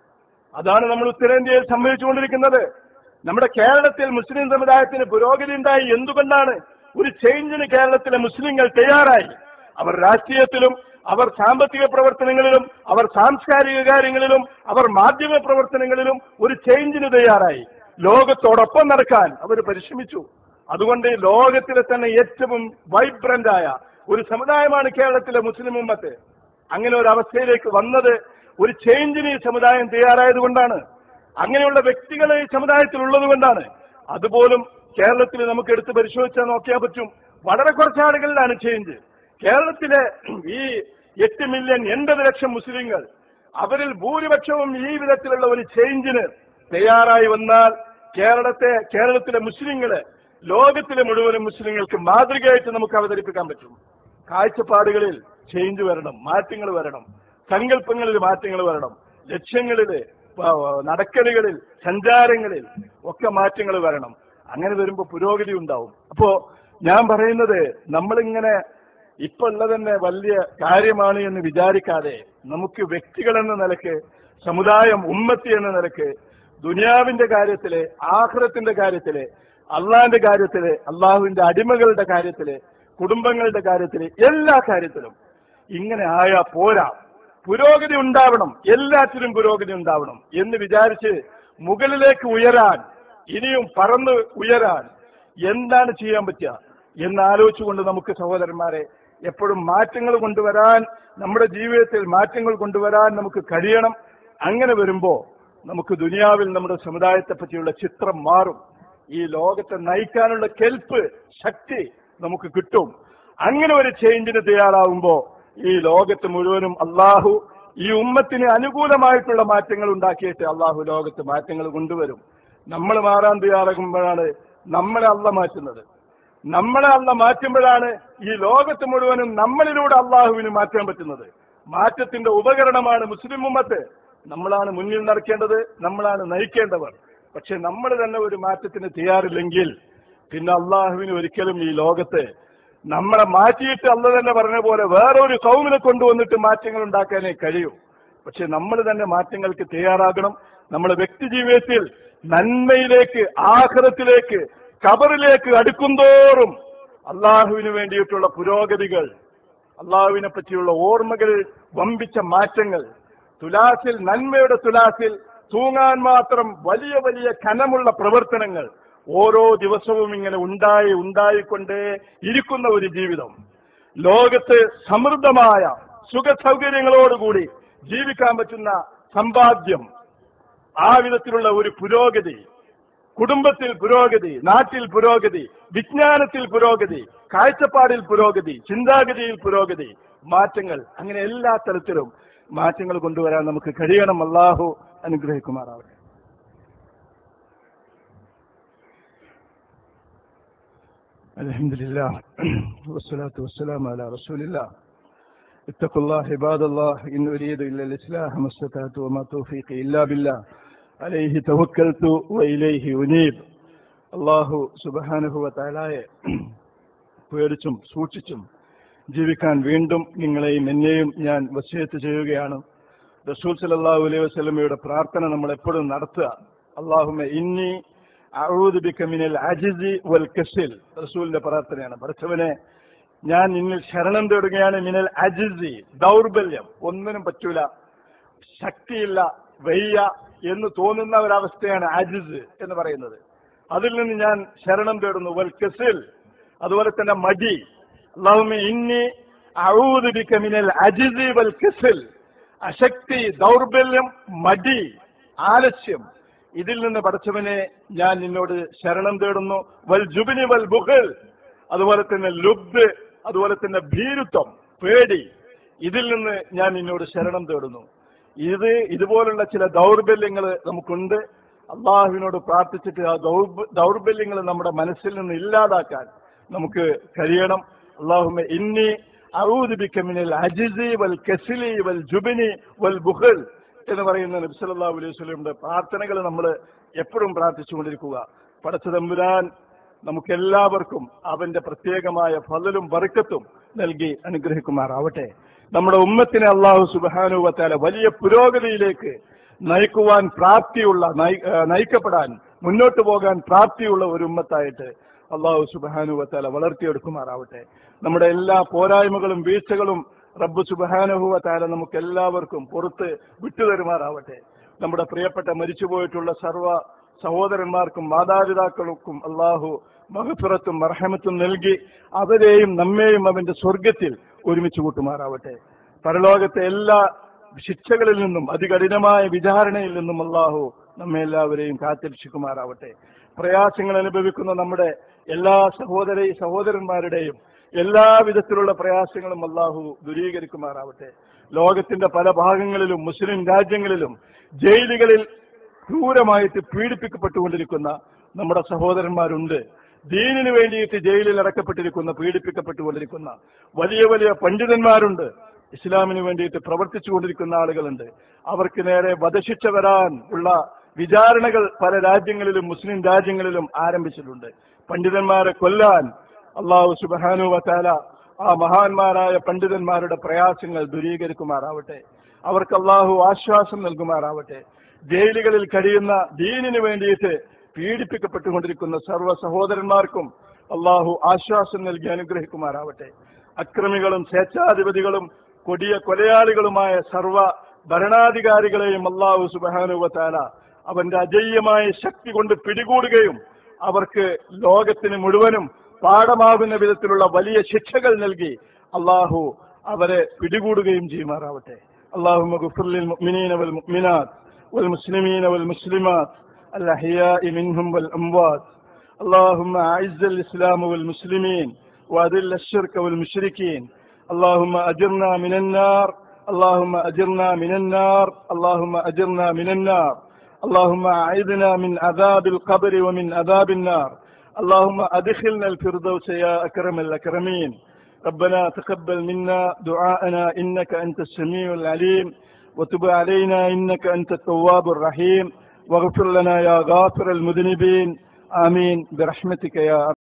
അതാണ് നമ്മൾ ഉത്തരേന്ത്യയിൽ സംഭവിച്ചുകൊണ്ടിരിക്കുന്നത് നമ്മുടെ കേരളത്തിൽ മുസ്ലിം സമുദായത്തിന് പുരോഗതി ഉണ്ടായി എന്തുകൊണ്ടാണ് ഒരു ചേഞ്ചിന് കേരളത്തിലെ മുസ്ലിങ്ങൾ തയ്യാറായി അവർ രാഷ്ട്രീയത്തിലും അവർ സാമ്പത്തിക പ്രവർത്തനങ്ങളിലും അവർ സാംസ്കാരിക കാര്യങ്ങളിലും അവർ മാധ്യമ പ്രവർത്തനങ്ങളിലും ഒരു ചേഞ്ചിന് തയ്യാറായി ലോകത്തോടൊപ്പം നടക്കാൻ അവർ പരിശ്രമിച്ചു അതുകൊണ്ട് ലോകത്തിലെ തന്നെ ഏറ്റവും വൈബ്രന്റ് ആയ ഒരു സമുദായമാണ് കേരളത്തിലെ മുസ്ലിം ഉമ്മത്ത് അങ്ങനെ ഒരു അവസ്ഥയിലേക്ക് വന്നത് ഒരു ചേഞ്ചിന് ഈ സമുദായം തയ്യാറായതുകൊണ്ടാണ് അങ്ങനെയുള്ള വ്യക്തികൾ ഈ സമുദായത്തിൽ ഉള്ളത് കൊണ്ടാണ് അതുപോലും കേരളത്തിൽ നമുക്ക് എടുത്ത് പരിശോധിച്ചാൽ നോക്കിയാൽ പറ്റും വളരെ കുറച്ച് ആളുകളിലാണ് ചേഞ്ച് കേരളത്തിലെ ഈ എട്ട് മില്യൺ എൺപത് ലക്ഷം മുസ്ലിങ്ങൾ അവരിൽ ഭൂരിപക്ഷവും ഈ വിധത്തിലുള്ള ഒരു ചേഞ്ചിന് തയ്യാറായി വന്നാൽ കേരളത്തെ കേരളത്തിലെ മുസ്ലിങ്ങള് ലോകത്തിലെ മുഴുവനും മുസ്ലിങ്ങൾക്ക് മാതൃകയായിട്ട് നമുക്ക് അവതരിപ്പിക്കാൻ പറ്റും കാഴ്ചപ്പാടുകളിൽ ചേഞ്ച് വരണം മാറ്റങ്ങൾ വരണം സങ്കല്പങ്ങളിൽ മാറ്റങ്ങൾ വരണം ലക്ഷ്യങ്ങളില് വ- വ- നടക്കലുകളിൽ സഞ്ചാരങ്ങളിൽ ഒക്കെ മാറ്റങ്ങൾ വരണം അങ്ങനെ വരുമ്പോ പുരോഗതി ഉണ്ടാവും അപ്പോ ഞാൻ പറയുന്നത് നമ്മളിങ്ങനെ ഇപ്പൊ ഉള്ളത് തന്നെ വലിയ കാര്യമാണ് എന്ന് വിചാരിക്കാതെ നമുക്ക് വ്യക്തികൾ എന്ന നിലക്ക് സമുദായം ഉമ്മത്തി എന്ന നിലക്ക് ദുനിയാവിന്റെ കാര്യത്തില് ആഹ്റത്തിന്റെ കാര്യത്തില് അള്ളാന്റെ കാര്യത്തില് അള്ളാഹുവിന്റെ അടിമകളുടെ കാര്യത്തില് കുടുംബങ്ങളുടെ കാര്യത്തില് എല്ലാ കാര്യത്തിലും ഇങ്ങനെ ആയാ പോരാ പുരോഗതി ഉണ്ടാവണം എല്ലാറ്റിലും പുരോഗതി ഉണ്ടാവണം എന്ന് വിചാരിച്ച് മുകളിലേക്ക് ഉയരാൻ ഇനിയും പറന്ന് ഉയരാൻ എന്താണ് ചെയ്യാൻ പറ്റുക എന്ന് ആലോചിച്ചുകൊണ്ട് നമുക്ക് സഹോദരന്മാരെ എപ്പോഴും മാറ്റങ്ങൾ കൊണ്ടുവരാൻ നമ്മുടെ ജീവിതത്തിൽ മാറ്റങ്ങൾ കൊണ്ടുവരാൻ നമുക്ക് കഴിയണം അങ്ങനെ വരുമ്പോ നമുക്ക് ദുനിയാവിൽ നമ്മുടെ സമുദായത്തെ പറ്റിയുള്ള ചിത്രം മാറും ഈ ലോകത്തെ നയിക്കാനുള്ള കെൽപ്പ് ശക്തി നമുക്ക് കിട്ടും അങ്ങനെ ഒരു ചേഞ്ചിന് തയ്യാറാവുമ്പോ ഈ ലോകത്ത് മുഴുവനും അള്ളാഹു ഈ ഉമ്മത്തിന് അനുകൂലമായിട്ടുള്ള മാറ്റങ്ങൾ ഉണ്ടാക്കിയിട്ട് അള്ളാഹു ലോകത്ത് മാറ്റങ്ങൾ കൊണ്ടുവരും നമ്മൾ മാറാൻ തയ്യാറാകുമ്പോഴാണ് നമ്മളെ അള്ള മാറ്റുന്നത് നമ്മളെ അള്ള മാറ്റുമ്പോഴാണ് ഈ ലോകത്ത് മുഴുവനും നമ്മളിലൂടെ അള്ളാഹുവിന് മാറ്റാൻ പറ്റുന്നത് മാറ്റത്തിന്റെ ഉപകരണമാണ് മുസ്ലിം ഉമ്മത്ത് നമ്മളാണ് മുന്നിൽ നടക്കേണ്ടത് നമ്മളാണ് നയിക്കേണ്ടവർ പക്ഷെ നമ്മൾ തന്നെ ഒരു മാറ്റത്തിന് തയ്യാറില്ലെങ്കിൽ പിന്നെ അള്ളാഹുവിന് ഒരിക്കലും ഈ ലോകത്ത് നമ്മളെ മാറ്റിയിട്ട് അല്ല തന്നെ പറഞ്ഞ പോലെ വേറൊരു കൗമിനെ കൊണ്ടുവന്നിട്ട് മാറ്റങ്ങൾ ഉണ്ടാക്കാനേ കഴിയൂ പക്ഷെ നമ്മൾ തന്നെ മാറ്റങ്ങൾക്ക് തയ്യാറാകണം നമ്മുടെ വ്യക്തി ജീവിതത്തിൽ നന്മയിലേക്ക് ആഹ്റത്തിലേക്ക് കബറിലേക്ക് അടുക്കുന്തോറും അള്ളാഹുവിന് വേണ്ടിയിട്ടുള്ള പുരോഗതികൾ അള്ളാഹുവിനെ പറ്റിയുള്ള ഓർമ്മകളിൽ വമ്പിച്ച മാറ്റങ്ങൾ തുലാസിൽ നന്മയുടെ തുലാസിൽ തൂങ്ങാൻ മാത്രം വലിയ വലിയ കനമുള്ള പ്രവർത്തനങ്ങൾ ഓരോ ദിവസവും ഇങ്ങനെ ഉണ്ടായി ഉണ്ടായിക്കൊണ്ടേ ഇരിക്കുന്ന ഒരു ജീവിതം ലോകത്ത് സമൃദ്ധമായ സുഖ സൗകര്യങ്ങളോടുകൂടി ജീവിക്കാൻ പറ്റുന്ന സമ്പാദ്യം ആ വിധത്തിലുള്ള ഒരു പുരോഗതി കുടുംബത്തിൽ പുരോഗതി നാട്ടിൽ പുരോഗതി വിജ്ഞാനത്തിൽ പുരോഗതി കാഴ്ചപ്പാടിൽ പുരോഗതി ചിന്താഗതിയിൽ പുരോഗതി മാറ്റങ്ങൾ അങ്ങനെ എല്ലാ തരത്തിലും മാറ്റങ്ങൾ കൊണ്ടുവരാൻ നമുക്ക് കഴിയണം അള്ളാഹു അനുഗ്രഹിക്കുമാറാവട്ടെ الحمد لله والصلاة والسلام على رسول الله اتقوا الله عباد الله إن أريد إلا الإصلاح ما استطعت وما توفيقي إلا بالله عليه توكلت وإليه أنيب അള്ളാഹു സുബഹാനുഹുവ താലായെ പേടിച്ചും സൂക്ഷിച്ചും ജീവിക്കാൻ വീണ്ടും നിങ്ങളെയും എന്നെയും ഞാൻ വസ്യത്ത് ചെയ്യുകയാണ് റസൂൽ സലല്ലാഹു അലൈഹി വസ്ലമയുടെ പ്രാർത്ഥന നമ്മൾ എപ്പോഴും നടത്തുക അള്ളാഹുമെ ഇന്നി മിനൽ അജിസി വൽ കസിൽ റസൂലിന്റെ പ്രാർത്ഥനയാണ് പഠിച്ചവനെ ഞാൻ നിന്നിൽ ശരണം തേടുകയാണ് മിനൽ അജിസി ദൗർബല്യം ഒന്നിനും പറ്റൂല ശക്തിയില്ല വയ്യ എന്ന് തോന്നുന്ന ഒരവസ്ഥയാണ് അജിസ് എന്ന് പറയുന്നത് അതിൽ നിന്ന് ഞാൻ ശരണം തേടുന്നു വൽ കസിൽ അതുപോലെ തന്നെ മടി അള്ളാഹുമെ ഇന്നി അഴൂദിബിക്ക മിനൽ അജിസി വൽ കസിൽ അശക്തി ദൗർബല്യം മടി ആലസ്യം ഇതിൽ നിന്ന് പഠിച്ചവനെ ഞാൻ നിന്നോട് ശരണം തേടുന്നു വൽ ജുബിനി വൽ ബുഹൽ അതുപോലെ തന്നെ ലുബ്ദ് അതുപോലെ തന്നെ ഭീരുത്വം പേടി ഇതിൽ നിന്ന് ഞാൻ നിന്നോട് ശരണം തേടുന്നു ഇത് ഇതുപോലുള്ള ചില ദൗർബല്യങ്ങൾ നമുക്കുണ്ട് അള്ളാഹുവിനോട് പ്രാർത്ഥിച്ചിട്ട് ആ ദൗർബല്യങ്ങൾ നമ്മുടെ മനസ്സിൽ നിന്ന് ഇല്ലാതാക്കാൻ നമുക്ക് കഴിയണം അള്ളാഹുമെ ഇന്നി അറൂദിബിക്കമിനിൽ അജിസി വൽ കസിലി വൽ ജുബിനി വൽ ബുഹൽ എന്ന് പറയുന്ന നബ്സല്ലാ അലൈഹി സ്വലമിന്റെ പ്രാർത്ഥനകൾ നമ്മൾ എപ്പോഴും പ്രാർത്ഥിച്ചുകൊണ്ടിരിക്കുക പടച്ച തമ്പുരാൻ നമുക്കെല്ലാവർക്കും അവന്റെ പ്രത്യേകമായ ഫലലും വറുക്കത്തും നൽകി അനുഗ്രഹിക്കുമാറാവട്ടെ നമ്മുടെ ഉമ്മത്തിനെ അള്ളാഹു സുബാനുവത്താല വലിയ പുരോഗതിയിലേക്ക് നയിക്കുവാൻ പ്രാപ്തിയുള്ള നയിക്കപ്പെടാൻ മുന്നോട്ട് പോകാൻ പ്രാപ്തിയുള്ള ഒരു ഉമ്മത്തായിട്ട് അള്ളാഹു സുബാനുവത്താല വളർത്തിയെടുക്കുമാറാവട്ടെ നമ്മുടെ എല്ലാ പോരായ്മകളും വീഴ്ചകളും റബ്ബ് സുബാനുഭവത്താല നമുക്ക് എല്ലാവർക്കും പുറത്ത് വിട്ടുതരുമാറാവട്ടെ നമ്മുടെ പ്രിയപ്പെട്ട മരിച്ചുപോയിട്ടുള്ള സർവ്വ സഹോദരന്മാർക്കും മാതാപിതാക്കൾക്കും അള്ളാഹു മഹഫിറത്തും മർഹമത്തും നൽകി അവരെയും നമ്മെയും അവന്റെ സ്വർഗത്തിൽ ഒരുമിച്ച് കൂട്ടുമാറാവട്ടെ പരലോകത്തെ എല്ലാ ശിക്ഷകളിൽ നിന്നും അതികഠിനമായ വിചാരണയിൽ നിന്നും അള്ളാഹു നമ്മെ എല്ലാവരെയും കാത്തിരക്ഷിക്കുമാറാവട്ടെ പ്രയാസങ്ങൾ അനുഭവിക്കുന്ന നമ്മുടെ എല്ലാ സഹോദര സഹോദരന്മാരുടെയും എല്ലാ വിധത്തിലുള്ള പ്രയാസങ്ങളും അള്ളാഹു ദൂരീകരിക്കുമാറാവട്ടെ ലോകത്തിന്റെ പല ഭാഗങ്ങളിലും മുസ്ലിം രാജ്യങ്ങളിലും ജയിലുകളിൽ ക്രൂരമായിട്ട് പീഡിപ്പിക്കപ്പെട്ടുകൊണ്ടിരിക്കുന്ന നമ്മുടെ സഹോദരന്മാരുണ്ട് ദീനിനു വേണ്ടിയിട്ട് ജയിലിൽ അടക്കപ്പെട്ടിരിക്കുന്ന പീഡിപ്പിക്കപ്പെട്ടുകൊണ്ടിരിക്കുന്ന വലിയ വലിയ പണ്ഡിതന്മാരുണ്ട് ഇസ്ലാമിന് വേണ്ടിയിട്ട് പ്രവർത്തിച്ചുകൊണ്ടിരിക്കുന്ന ആളുകളുണ്ട് അവർക്ക് നേരെ വധശിക്ഷ വരാൻ ഉള്ള വിചാരണകൾ പല രാജ്യങ്ങളിലും മുസ്ലിം രാജ്യങ്ങളിലും ആരംഭിച്ചിട്ടുണ്ട് പണ്ഡിതന്മാരെ കൊല്ലാൻ അള്ളാഹു സുബാനു വത്താല ആ മഹാന്മാരായ പണ്ഡിതന്മാരുടെ പ്രയാസങ്ങൾ ദൂരീകരിക്കുമാറാവട്ടെ അവർക്ക് അള്ളാഹു ആശ്വാസം നൽകുമാറാവട്ടെ ജയിലുകളിൽ കഴിയുന്ന ദീനിനു വേണ്ടിയിട്ട് പീഡിപ്പിക്കപ്പെട്ടുകൊണ്ടിരിക്കുന്ന സർവ്വ സഹോദരന്മാർക്കും അള്ളാഹു ആശ്വാസം നൽകി അനുഗ്രഹിക്കുമാറാവട്ടെ അക്രമികളും സ്വേച്ഛാധിപതികളും കൊടിയ കൊലയാളികളുമായ സർവ ഭരണാധികാരികളെയും അള്ളാഹു സുബാനുവത്താല അവന്റെ അജയ്യമായ ശക്തി കൊണ്ട് പിടികൂടുകയും അവർക്ക് ലോകത്തിന് മുഴുവനും പാഠമാകുന്ന വിധത്തിലുള്ള വലിയ ശിക്ഷകൾ നൽകി അള്ളാഹു അവരെ പിടികൂടുകയും ചെയ്യുമാറാവട്ടെ അള്ളാഹു മുഅ്മിനീന വൽ മുഅ്മിനാത്ത് വൽ മുസ്ലിമീന വൽ മുസ്ലിമാത്ത് الأحياء منهم والأموات اللهم أعز الإسلام والمسلمين وأذل الشرك والمشركين اللهم أجرنا من النار اللهم أجرنا من النار اللهم أجرنا من النار اللهم أعذنا من عذاب القبر ومن عذاب النار اللهم أدخلنا الفردوس يا أكرم الأكرمين ربنا تقبل منا دعاءنا إنك أنت السميع العليم وتب علينا إنك أنت التواب الرحيم واغفر لنا يا غافر المذنبين آمين برحمتك يا